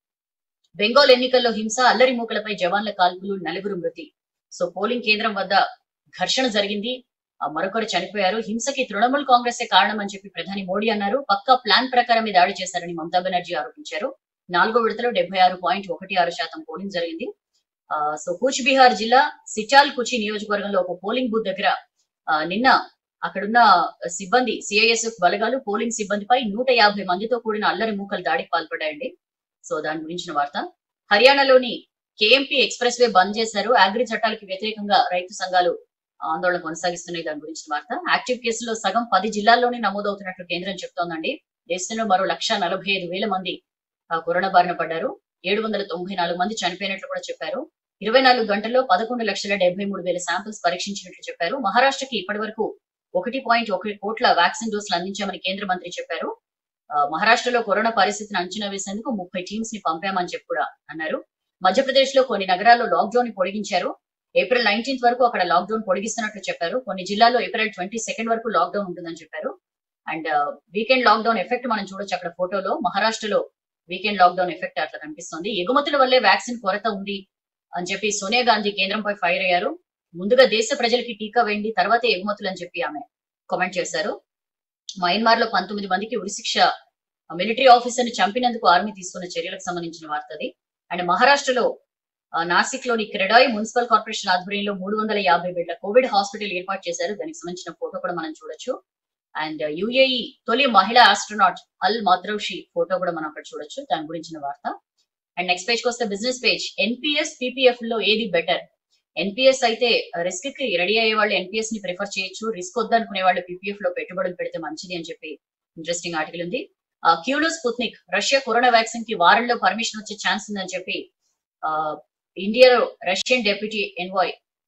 బెంగాల్ ఎన్నికల్లో హింస అల్లరి మూకలపై జవాన్ల కాల్పులు నలుగురు మృతి సో పోలింగ్ కేంద్రం వద్ద ఘర్షణ జరిగింది ఆ మరొకరు చనిపోయారు హింసకి తృణమూల్ కాంగ్రెస్ కారణం అని చెప్పి ప్రధాని మోడీ అన్నారు పక్కా ప్లాన్ ప్రకారం ఈ దాడి చేశారని మమతా బెనర్జీ ఆరోపించారు నాలుగో విడతలో డెబ్బై ఆరు పాయింట్ ఒకటి ఆరు శాతం పోలింగ్ జరిగింది ఆ, సో కూచ్ బీహార్ జిల్లా సిచాల్ కుచి నియోజకవర్గంలో ఒక పోలింగ్ బూత్ దగ్గర ఆ, నిన్న అక్కడున్న సిబ్బంది సిఐఎస్ఎఫ్ బలగాలు పోలింగ్ సిబ్బందిపై నూట యాభై మందితో కూడిన అల్లరి మూకలు దాడికి పాల్పడ్డాయండి సో దాని గురించిన వార్త హర్యానాలోని కేఎంపీ ఎక్స్ప్రెస్ వే బంద్ చేశారు అగ్రి చట్టాలకు వ్యతిరేకంగా రైతు సంఘాలు ఆందోళన కొనసాగిస్తున్నాయి దాని గురించిన వార్త యాక్టివ్ కేసుల్లో సగం పది జిల్లాల్లోనే నమోదవుతున్నట్లు కేంద్రం చెప్తోందండి దేశంలో మరో లక్ష నలభై ఐదు వేల మంది ఆ, కరోనా బారిన పడ్డారు ఏడు వందల తొంభై నాలుగు మంది చనిపోయినట్లు కూడా చెప్పారు ఇరవై నాలుగు గంటల్లో పదకొండు లక్షల డెబ్బై మూడు వేల శాంపిల్స్ పరీక్షించినట్లు చెప్పారు మహారాష్ట్రకి ఇప్పటి వరకు ఒకటి పాయింట్ ఒకటి కోట్ల వ్యాక్సిన్ డోసులు అందించామని కేంద్ర మంత్రి చెప్పారు ఆ, మహారాష్ట్రలో కరోనా పరిస్థితిని అంచనా వేసేందుకు ముప్పై టీమ్స్ ని పంపామని చెప్పి కూడా అన్నారు మధ్యప్రదేశ్ లో కొన్ని నగరాల్లో లాక్డౌన్ ని పొడిగించారు ఏప్రిల్ నైన్టీన్త్ వరకు అక్కడ లాక్డౌన్ పొడిగిస్తున్నట్లు చెప్పారు కొన్ని జిల్లాల్లో ఏప్రిల్ ట్వంటీ సెకండ్ వరకు లాక్డౌన్ ఉంటుందని చెప్పారు అండ్ వీకెండ్ లాక్డౌన్ ఎఫెక్ట్ మనం చూడొచ్చు అక్కడ ఫోటోలో మహారాష్ట్రలో వీకెండ్ లాక్డౌన్ ఎఫెక్ట్ అట్లా కనిపిస్తుంది ఎగుమతుల వల్లే వ్యాక్సిన్ కొరత ఉంది అని చెప్పి సోనియా గాంధీ కేంద్రంపై ఫైర్ అయ్యారు ముందుగా దేశ ప్రజలకి టీకా వేయండి తర్వాతే ఎగుమతులు అని చెప్పి ఆమె కామెంట్ చేశారు మయన్మార్ లో పంతొమ్మిది మందికి ఉరిశిక్ష మిలిటరీ ఆఫీసర్ ని చంపినందుకు ఆర్మీ తీసుకున్న చర్యలకు సంబంధించిన వార్త అది అండ్ మహారాష్ట్రలో ఆ, నాసిక్ లోని క్రెడాయి మున్సిపల్ కార్పొరేషన్ ఆధ్వర్యంలో మూడు వందల యాభై బెడ్ల కోవిడ్ హాస్పిటల్ ఏర్పాటు చేశారు దానికి సంబంధించిన ఫోటో కూడా మనం చూడొచ్చు అండ్ యుఏఈ తొలి మహిళా ఆస్ట్రోనాట్ అల్ మాద్రౌషి ఫోటో కూడా మనం అక్కడ చూడొచ్చు దాని గురించిన వార్త అండ్ నెక్స్ట్ పేజ్ కి వస్తే బిజినెస్ పేజ్ ఎన్పిఎస్ పీపీఎఫ్ లో ఏది బెటర్ ఎన్పిఎస్ అయితే రిస్క్ కి రెడీ అయ్యే వాళ్ళు ఎన్పిఎస్ ని ప్రిఫర్ చేయొచ్చు రిస్క్ వద్దనుకునే వాళ్ళు పీపీఎఫ్ లో పెట్టుబడులు పెడితే మంచిది అని చెప్పి ఇంట్రెస్టింగ్ ఆర్టికల్ ఉంది క్యూలో స్పుత్నిక్ రష్యా కరోనా వ్యాక్సిన్ కి వారంలో పర్మిషన్ వచ్చే ఛాన్స్ ఉందని చెప్పి ఆ, ఇండియాలో Russian deputy envoy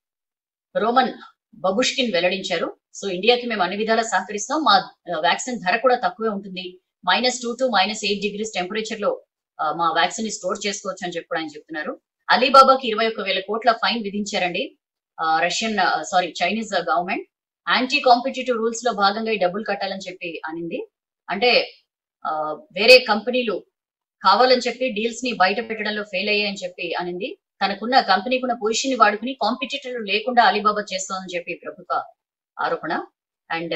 Roman Babushkin వెల్లడించారు సో ఇండియాకి మేము అన్ని విధాలా సహకరిస్తాం మా వ్యాక్సిన్ ధర కూడా తక్కువే ఉంటుంది minus two to minus eight degrees temperature లో ఆ, మా వ్యాక్సిన్ ని స్టోర్ చేసుకోవచ్చు అని చెప్పి కూడా ఆయన చెప్తున్నారు అలీబాబాకి ఇరవై ఒక్క వేల కోట్ల ఫైన్ విధించారండి ఆ, Russian sorry Chinese government anti competitive rules లో భాగంగా ఈ డబ్బులు కట్టాలని చెప్పి అనింది అంటే ఆ, వేరే కంపెనీలు కావాలని చెప్పి డీల్స్ ని బయట పెట్టడంలో ఫెయిల్ అయ్యాయని చెప్పి అనింది తనకున్న కంపెనీకున్న పొజిషన్ ని వాడుకుని కాంపిటేటర్లు లేకుండా అలీబాబా చేస్తోందని చెప్పి ప్రభుత్వ ఆరోపణ అండ్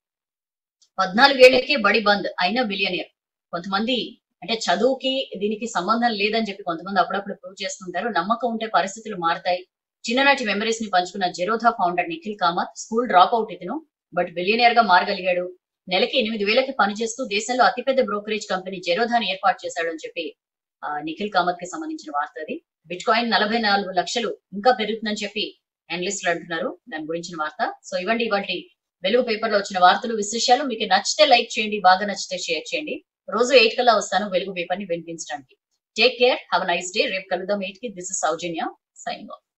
పద్నాలుగేళ్లకే బడి బంద్ అయినా బిలియనియర్ కొంతమంది అంటే చదువుకి దీనికి సంబంధం లేదని చెప్పి కొంతమంది అప్పుడప్పుడు ప్రూవ్ చేస్తుంటారు నమ్మకం ఉంటే పరిస్థితులు మారతాయి చిన్ననాటి మెమరీస్ ని పంచుకున్న Zerodha founder Nikhil Kamath school drop out ఇతను బట్ బిలియనియర్ గా మారగలిగాడు నెలకి ఎనిమిది వేలకి పనిచేస్తూ దేశంలో అతిపెద్ద బ్రోకరేజ్ కంపెనీ జెరోధాని ఏర్పాటు చేశాడని చెప్పి ఆ, నిఖిల్ కామత్ కి సంబంధించిన వార్త అది బిట్ కాయిన్ నలభై నాలుగు లక్షలు ఇంకా పెరుగుతుందని చెప్పి అనలిస్టులు అంటున్నారు దాని గురించిన వార్త సో ఇవ్వండి ఇవాటి వెలుగు పేపర్ లో వచ్చిన వార్తలు విశేషాలు మీకు నచ్చితే లైక్ చేయండి బాగా నచ్చితే షేర్ చేయండి రోజు ఎయిట్ కల్లా వస్తాను వెలుగు పేపర్ ని వినిపించడానికి take care have nice day రేపు కలుద్దాం ఎయిట్ కి this is Sowjanya sign of